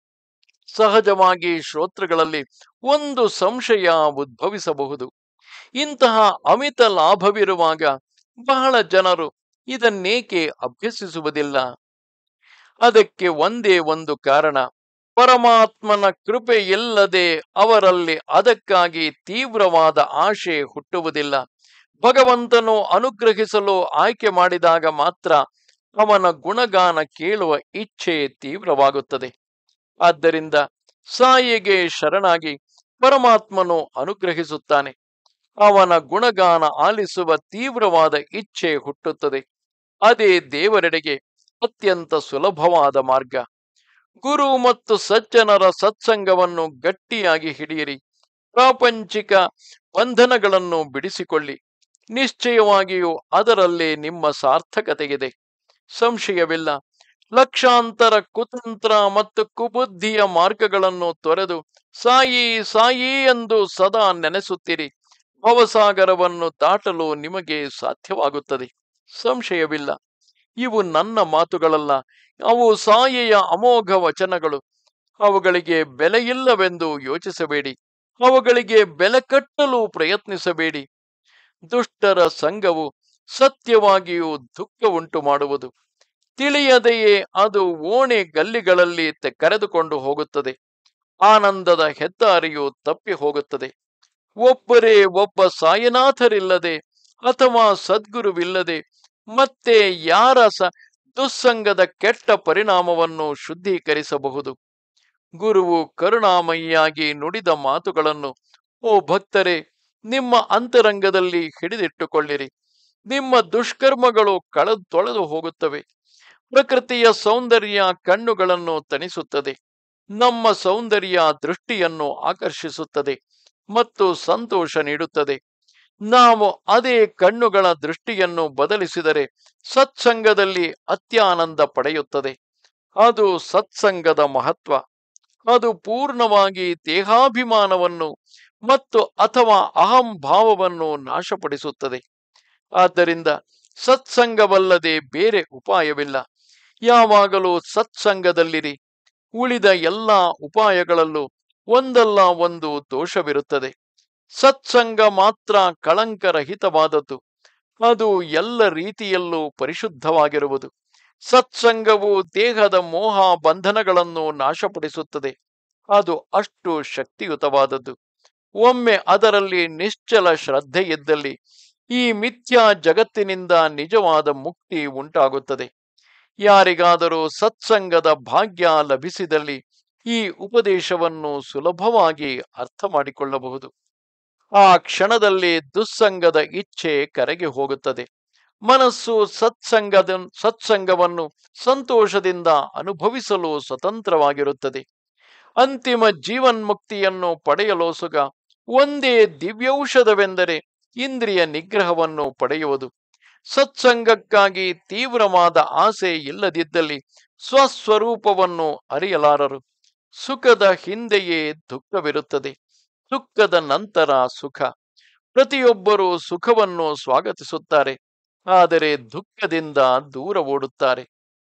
ಸಹಜವಾಗಿ ಶ್ರೋತೃಗಳಲ್ಲಿ ಒಂದು ಸಂಶಯ ಉದ್ಭವಿಸಬಹುದು ಇಂತಹ ಅಮಿತ ಲಾಭವಿರುವಾಗ ಬಹಳ ಜನರು ಇದನ್ನೇಕೆ ಅಭ್ಯಸಿಸುವುದಿಲ್ಲ ಅದಕ್ಕೆ ಒಂದೇ ಒಂದು ಕಾರಣ ಪರಮಾತ್ಮನ ಕೃಪೆ ಇಲ್ಲದೆ ಅವರಲ್ಲಿ ಅದಕ್ಕಾಗಿ ತೀವ್ರವಾದ ಆಶೆ ಹುಟ್ಟುವುದಿಲ್ಲ ಭಗವಂತನು ಅನುಗ್ರಹಿಸಲು ಆಯ್ಕೆ ಮಾಡಿದಾಗ ಮಾತ್ರ ಅವನ ಗುಣಗಾನ ಕೇಳುವ ಇಚ್ಛೆ ತೀವ್ರವಾಗುತ್ತದೆ ಆದ್ದರಿಂದ ಸಾಯಿಗೆ ಶರಣಾಗಿ ಪರಮಾತ್ಮನು ಅನುಗ್ರಹಿಸುತ್ತಾನೆ ಅವನ ಗುಣಗಾನ ಆಲಿಸುವ ತೀವ್ರವಾದ ಇಚ್ಛೆ ಹುಟ್ಟುತ್ತದೆ ಅದೇ ದೇವರೆಡೆಗೆ ಅತ್ಯಂತ ಸುಲಭವಾದ ಮಾರ್ಗ ಗುರು ಮತ್ತು ಸಜ್ಜನರ ಸತ್ಸಂಗವನ್ನು ಗಟ್ಟಿಯಾಗಿ ಹಿಡಿಯಿರಿ ಪ್ರಾಪಂಚಿಕ ಬಂಧನಗಳನ್ನು ಬಿಡಿಸಿಕೊಳ್ಳಿ ನಿಶ್ಚಯವಾಗಿಯೂ ಅದರಲ್ಲಿ ನಿಮ್ಮ ಸಾರ್ಥಕತೆಗಿದೆ ಸಂಶಯವಿಲ್ಲ ಲಕ್ಷಾಂತರ ಕುತಂತ್ರ ಮತ್ತು ಕುಬುದ್ಧಿಯ ಮಾರ್ಗಗಳನ್ನು ತೊರೆದು ಸಾಯಿ ಸಾಯಿ ಎಂದು ಸದಾ ನೆನೆಸುತ್ತೀರಿ ಭವಸಾಗರವನ್ನು ದಾಟಲು ನಿಮಗೆ ಸಾಧ್ಯವಾಗುತ್ತದೆ ಸಂಶಯವಿಲ್ಲ ಇವು ನನ್ನ ಮಾತುಗಳಲ್ಲ ಅವು ಸಾಯಿಯ ಅಮೋಘ ವಚನಗಳು ಅವುಗಳಿಗೆ ಬೆಲೆಯಿಲ್ಲವೆಂದು ಯೋಚಿಸಬೇಡಿ ಅವುಗಳಿಗೆ ಬೆಲೆ ಕಟ್ಟಲು ಪ್ರಯತ್ನಿಸಬೇಡಿ ದುಷ್ಟರ ಸಂಘವು ಸತ್ಯವಾಗಿಯೂ ದುಃಖ ಉಂಟು ಮಾಡುವುದು ತಿಳಿಯದೆಯೇ ಅದು ಓಣೆ ಗಲ್ಲಿಗಳಲ್ಲಿ ತೆ- ಕರೆದುಕೊಂಡು ಹೋಗುತ್ತದೆ ಆನಂದದ ಹೆದ್ದಾರಿಯು ತಪ್ಪಿ ಹೋಗುತ್ತದೆ ಒಬ್ಬರೇ ಒಬ್ಬ ಸಾಯನಾಥರಿಲ್ಲದೆ ಅಥವಾ ಸದ್ಗುರುವಿಲ್ಲದೆ ಮತ್ತೆ ಯಾರ ಸ ದುಸ್ಸಂಗದ ಕೆಟ್ಟ ಪರಿಣಾಮವನ್ನು ಶುದ್ಧೀಕರಿಸಬಹುದು ಗುರುವು ಕರುಣಾಮಯಿಯಾಗಿ ನುಡಿದ ಮಾತುಗಳನ್ನು ಓ ಭಕ್ತರೇ ನಿಮ್ಮ ಅಂತರಂಗದಲ್ಲಿ ಹಿಡಿದಿಟ್ಟುಕೊಳ್ಳಿರಿ ನಿಮ್ಮ ದುಷ್ಕರ್ಮಗಳು ಕಳೆದು ತೊಳೆದು ಹೋಗುತ್ತವೆ ಪ್ರಕೃತಿಯ ಸೌಂದರ್ಯ ಕಣ್ಣುಗಳನ್ನು ತಣಿಸುತ್ತದೆ ನಮ್ಮ ಸೌಂದರ್ಯ ದೃಷ್ಟಿಯನ್ನು ಆಕರ್ಷಿಸುತ್ತದೆ ಮತ್ತು ಸಂತೋಷ ನೀಡುತ್ತದೆ ನಾವು ಅದೇ ಕಣ್ಣುಗಳ ದೃಷ್ಟಿಯನ್ನು ಬದಲಿಸಿದರೆ ಸತ್ಸಂಗದಲ್ಲಿ ಅತ್ಯಾನಂದ ಪಡೆಯುತ್ತದೆ ಅದು ಸತ್ಸಂಗದ ಮಹತ್ವ ಅದು ಪೂರ್ಣವಾಗಿ ದೇಹಾಭಿಮಾನವನ್ನು ಮತ್ತು ಅಥವಾ ಅಹಂಭಾವವನ್ನು ನಾಶಪಡಿಸುತ್ತದೆ ಆದ್ದರಿಂದ ಸತ್ಸಂಗವಲ್ಲದೆ ಬೇರೆ ಉಪಾಯವಿಲ್ಲ ಯಾವಾಗಲೂ ಸತ್ಸಂಗದಲ್ಲಿರಿ ಉಳಿದ ಎಲ್ಲ ಉಪಾಯಗಳಲ್ಲೂ ಒಂದಲ್ಲ ಒಂದು ದೋಷವಿರುತ್ತದೆ ಸತ್ಸಂಗ ಮಾತ್ರ ಕಳಂಕರಹಿತವಾದದ್ದು ಅದು ಎಲ್ಲ ರೀತಿಯಲ್ಲೂ ಪರಿಶುದ್ಧವಾಗಿರುವುದು ಸತ್ಸಂಗವು ದೇಹದ ಮೋಹ ಬಂಧನಗಳನ್ನು ನಾಶಪಡಿಸುತ್ತದೆ ಅದು ಅಷ್ಟು ಶಕ್ತಿಯುತವಾದದ್ದು ಒಮ್ಮೆ ಅದರಲ್ಲಿ ನಿಶ್ಚಲ ಶ್ರದ್ಧೆ ಇದ್ದಲ್ಲಿ ಈ ಮಿಥ್ಯಾ ಜಗತ್ತಿನಿಂದ ನಿಜವಾದ ಮುಕ್ತಿ ಉಂಟಾಗುತ್ತದೆ ಯಾರಿಗಾದರೂ ಸತ್ಸಂಗದ ಭಾಗ್ಯ ಲಭಿಸಿದಲ್ಲಿ ಈ ಉಪದೇಶವನ್ನು ಸುಲಭವಾಗಿ ಅರ್ಥ ಮಾಡಿಕೊಳ್ಳಬಹುದು ಆ ಕ್ಷಣದಲ್ಲಿ ದುಸ್ಸಂಗದ ಇಚ್ಛೆ ಕರಗಿ ಹೋಗುತ್ತದೆ ಮನಸ್ಸು ಸತ್ಸಂಗದ ಸತ್ಸಂಗವನ್ನು ಸಂತೋಷದಿಂದ ಅನುಭವಿಸಲು ಸ್ವತಂತ್ರವಾಗಿರುತ್ತದೆ ಅಂತಿಮ ಜೀವನ್ಮುಕ್ತಿಯನ್ನು ಪಡೆಯಲೋಸುಗ ಒಂದೇ ದಿವ್ಯೌಷಧವೆಂದರೆ ಇಂದ್ರಿಯ ನಿಗ್ರಹವನ್ನು ಪಡೆಯುವುದು ಸತ್ಸಂಗಕ್ಕಾಗಿ ತೀವ್ರವಾದ ಆಸೆ ಇಲ್ಲದಿದ್ದಲ್ಲಿ ಸ್ವಸ್ವರೂಪವನ್ನು ಅರಿಯಲಾರರು ಸುಖದ ಹಿಂದೆಯೇ ದುಃಖವಿರುತ್ತದೆ ದುಃಖದ ನಂತರ ಸುಖ ಪ್ರತಿಯೊಬ್ಬರೂ ಸುಖವನ್ನು ಸ್ವಾಗತಿಸುತ್ತಾರೆ ಆದರೆ ದುಃಖದಿಂದ ದೂರ ಓಡುತ್ತಾರೆ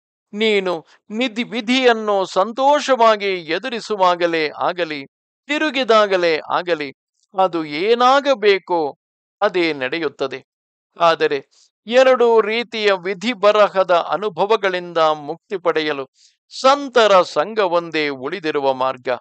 ನೀನು ನಿಧಿ ವಿಧಿಯನ್ನು ಸಂತೋಷವಾಗಿ ಎದುರಿಸುವಾಗಲೇ ಆಗಲಿ ತಿರುಗಿದಾಗಲೇ ಆಗಲಿ ಅದು ಏನಾಗಬೇಕೋ ಅದೇ ನಡೆಯುತ್ತದೆ ಆದರೆ ಎರಡು ರೀತಿಯ ವಿಧಿ ಬರಹದ ಅನುಭವಗಳಿಂದ ಮುಕ್ತಿ ಪಡೆಯಲು ಸಂತರ ಸಂಘವೊಂದೇ ಉಳಿದಿರುವ ಮಾರ್ಗ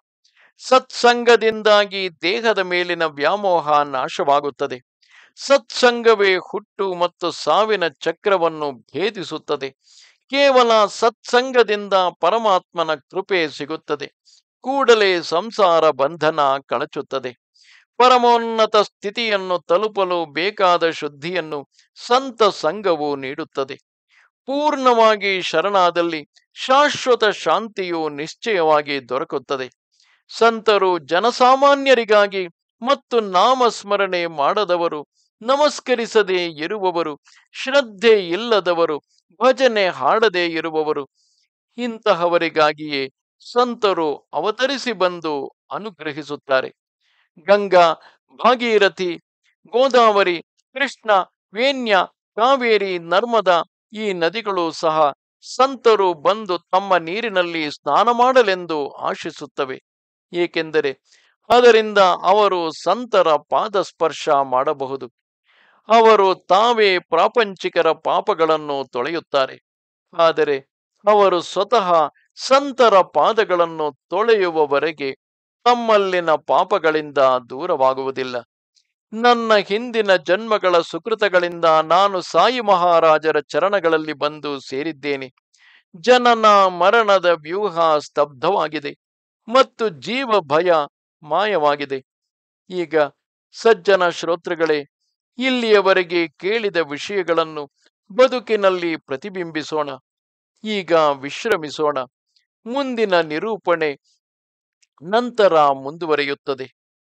ಸತ್ಸಂಗದಿಂದಾಗಿ ದೇಹದ ಮೇಲಿನ ವ್ಯಾಮೋಹ ನಾಶವಾಗುತ್ತದೆ ಸತ್ಸಂಗವೇ ಹುಟ್ಟು ಮತ್ತು ಸಾವಿನ ಚಕ್ರವನ್ನು ಭೇದಿಸುತ್ತದೆ ಕೇವಲ ಸತ್ಸಂಗದಿಂದ ಪರಮಾತ್ಮನ ಕೃಪೆ ಸಿಗುತ್ತದೆ ಕೂಡಲೇ ಸಂಸಾರ ಬಂಧನ ಕಳಚುತ್ತದೆ ಪರಮೋನ್ನತ ಸ್ಥಿತಿಯನ್ನು ತಲುಪಲು ಬೇಕಾದ ಶುದ್ಧಿಯನ್ನು ಸಂತ ಸಂಘವು ನೀಡುತ್ತದೆ ಪೂರ್ಣವಾಗಿ ಶರಣಾದಲ್ಲಿ ಶಾಶ್ವತ ಶಾಂತಿಯು ನಿಶ್ಚಯವಾಗಿ ದೊರಕುತ್ತದೆ ಸಂತರು ಜನಸಾಮಾನ್ಯರಿಗಾಗಿ ಮತ್ತು ನಾಮಸ್ಮರಣೆ ಮಾಡದವರು ನಮಸ್ಕರಿಸದೆ ಇರುವವರು ಶ್ರದ್ಧೆ ಇಲ್ಲದವರು ಭಜನೆ ಹಾಡದೆ ಇರುವವರು ಇಂತಹವರಿಗಾಗಿಯೇ ಸಂತರು ಅವತರಿಸಿ ಬಂದು ಅನುಗ್ರಹಿಸುತ್ತಾರೆ ಗಂಗಾ ಭಾಗೀರಥಿ ಗೋದಾವರಿ ಕೃಷ್ಣ ವೇಣ್ಯ ಕಾವೇರಿ ನರ್ಮದಾ ಈ ನದಿಗಳು ಸಹ ಸಂತರು ಬಂದು ತಮ್ಮ ನೀರಿನಲ್ಲಿ ಸ್ನಾನ ಮಾಡಲೆಂದು ಆಶಿಸುತ್ತವೆ ಏಕೆಂದರೆ ಅದರಿಂದ ಅವರು ಸಂತರ ಪಾದ ಸ್ಪರ್ಶ ಮಾಡಬಹುದು ಅವರು ತಾವೇ ಪ್ರಾಪಂಚಿಕರ ಪಾಪಗಳನ್ನು ತೊಳೆಯುತ್ತಾರೆ ಆದರೆ ಅವರು ಸ್ವತಃ ಸಂತರ ಪಾದಗಳನ್ನು ತೊಳೆಯುವವರೆಗೆ ತಮ್ಮಲ್ಲಿನ ಪಾಪಗಳಿಂದ ದೂರವಾಗುವುದಿಲ್ಲ ನನ್ನ ಹಿಂದಿನ ಜನ್ಮಗಳ ಸುಕೃತಗಳಿಂದ ನಾನು ಸಾಯಿ ಮಹಾರಾಜರ ಚರಣಗಳಲ್ಲಿ ಬಂದು ಸೇರಿದ್ದೇನೆ ಜನನ ಮರಣದ ವ್ಯೂಹ ಸ್ತಬ್ಧವಾಗಿದೆ ಮತ್ತು ಜೀವ ಭಯ ಮಾಯವಾಗಿದೆ ಈಗ ಸಜ್ಜನ ಶ್ರೋತೃಗಳೇ ಇಲ್ಲಿಯವರೆಗೆ ಕೇಳಿದ ವಿಷಯಗಳನ್ನು ಬದುಕಿನಲ್ಲಿ ಪ್ರತಿಬಿಂಬಿಸೋಣ ಈಗ ವಿಶ್ರಮಿಸೋಣ ಮುಂದಿನ ನಿರೂಪಣೆ ನಂತರ ಮುಂದುವರಿಯುತ್ತದೆ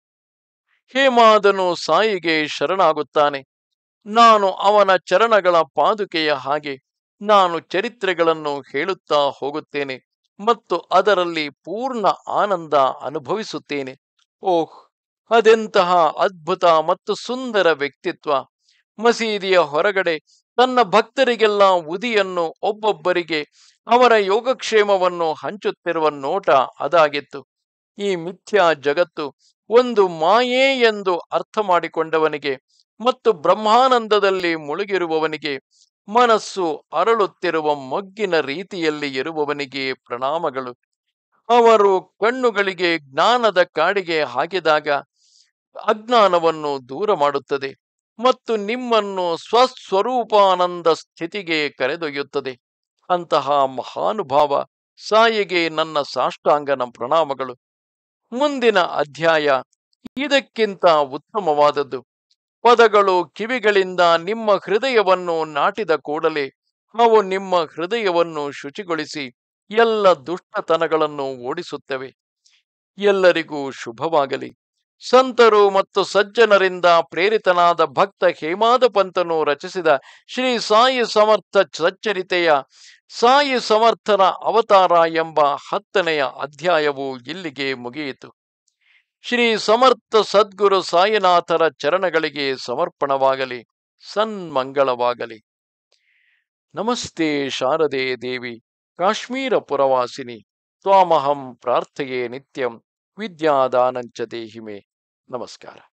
ಹೇಮಾದನು ಸಾಯಿಗೆ ಶರಣಾಗುತ್ತಾನೆ ನಾನು ಅವನ ಚರಣಗಳ ಪಾದುಕೆಯ ಹಾಗೆ ನಾನು ಚರಿತ್ರೆಗಳನ್ನು ಹೇಳುತ್ತಾ ಹೋಗುತ್ತೇನೆ ಮತ್ತು ಅದರಲ್ಲಿ ಪೂರ್ಣ ಆನಂದ ಅನುಭವಿಸುತ್ತೇನೆ ಓಹ್ ಅದೆಂತಹ ಅದ್ಭುತ ಮತ್ತು ಸುಂದರ ವ್ಯಕ್ತಿತ್ವ ಮಸೀದಿಯ ಹೊರಗಡೆ ತನ್ನ ಭಕ್ತರಿಗೆಲ್ಲ ಉದಿಯನ್ನು ಒಬ್ಬೊಬ್ಬರಿಗೆ ಅವರ ಯೋಗಕ್ಷೇಮವನ್ನು ಹಂಚುತ್ತಿರುವ ನೋಟ ಅದಾಗಿತ್ತು ಈ ಮಿಥ್ಯಾ ಜಗತ್ತು ಒಂದು ಮಾಯೇ ಎಂದು ಅರ್ಥ ಮಾಡಿಕೊಂಡವನಿಗೆ ಮತ್ತು ಬ್ರಹ್ಮಾನಂದದಲ್ಲಿ ಮುಳುಗಿರುವವನಿಗೆ ಮನಸ್ಸು ಅರಳುತ್ತಿರುವ ಮೊಗ್ಗಿನ ರೀತಿಯಲ್ಲಿ ಇರುವವನಿಗೆ ಪ್ರಣಾಮಗಳು ಅವರು ಕಣ್ಣುಗಳಿಗೆ ಜ್ಞಾನದ ಕಾಡಿಗೆ ಹಾಕಿದಾಗ ಅಜ್ಞಾನವನ್ನು ದೂರ ಮಾಡುತ್ತದೆ ಮತ್ತು ನಿಮ್ಮನ್ನು ಸ್ವಸ್ವರೂಪಾನಂದ ಸ್ಥಿತಿಗೆ ಕರೆದೊಯ್ಯುತ್ತದೆ ಅಂತಹ ಮಹಾನುಭಾವ ಸಾಯಿಗೆ ನನ್ನ ಸಾಷ್ಟಾಂಗನ ಪ್ರಣಾಮಗಳು ಮುಂದಿನ ಅಧ್ಯಾಯ ಇದಕ್ಕಿಂತ ಉತ್ತಮವಾದದ್ದು ಪದಗಳು ಕಿವಿಗಳಿಂದ ನಿಮ್ಮ ಹೃದಯವನ್ನು ನಾಟಿದ ಕೂಡಲೇ ಅವು ನಿಮ್ಮ ಹೃದಯವನ್ನು ಶುಚಿಗೊಳಿಸಿ ಎಲ್ಲ ದುಷ್ಟತನಗಳನ್ನು ಓಡಿಸುತ್ತವೆ ಎಲ್ಲರಿಗೂ ಶುಭವಾಗಲಿ ಸಂತರು ಮತ್ತು ಸಜ್ಜನರಿಂದ ಪ್ರೇರಿತನಾದ ಭಕ್ತ ಹೇಮಾದ ಪಂತನು ರಚಿಸಿದ ಶ್ರೀ ಸಾಯಿ ಸಮರ್ಥ ಸಚ್ಚರಿತೆಯ ಸಾಯಿ ಸಮರ್ಥನ ಅವತಾರ ಎಂಬ ಹತ್ತನೆಯ ಅಧ್ಯಾಯವು ಇಲ್ಲಿಗೆ ಮುಗಿಯಿತು ಶ್ರೀ ಸಮರ್ಥ ಸದ್ಗುರು ಸಾಯಿನಾಥರ ಚರಣಗಳಿಗೆ ಸಮರ್ಪಣವಾಗಲಿ ಸನ್ಮಂಗಳವಾಗಲಿ ನಮಸ್ತೆ ಶಾರದೆ ದೇವಿ ಕಾಶ್ಮೀರ ಪುರವಾಸಿನಿ ತ್ವಾಮಹಂ ಪ್ರಾರ್ಥಯೇ ನಿತ್ಯಂ ವಿದ್ಯಾದಾನಂಚ ದೇಹಿಮೆ ನಮಸ್ಕಾರ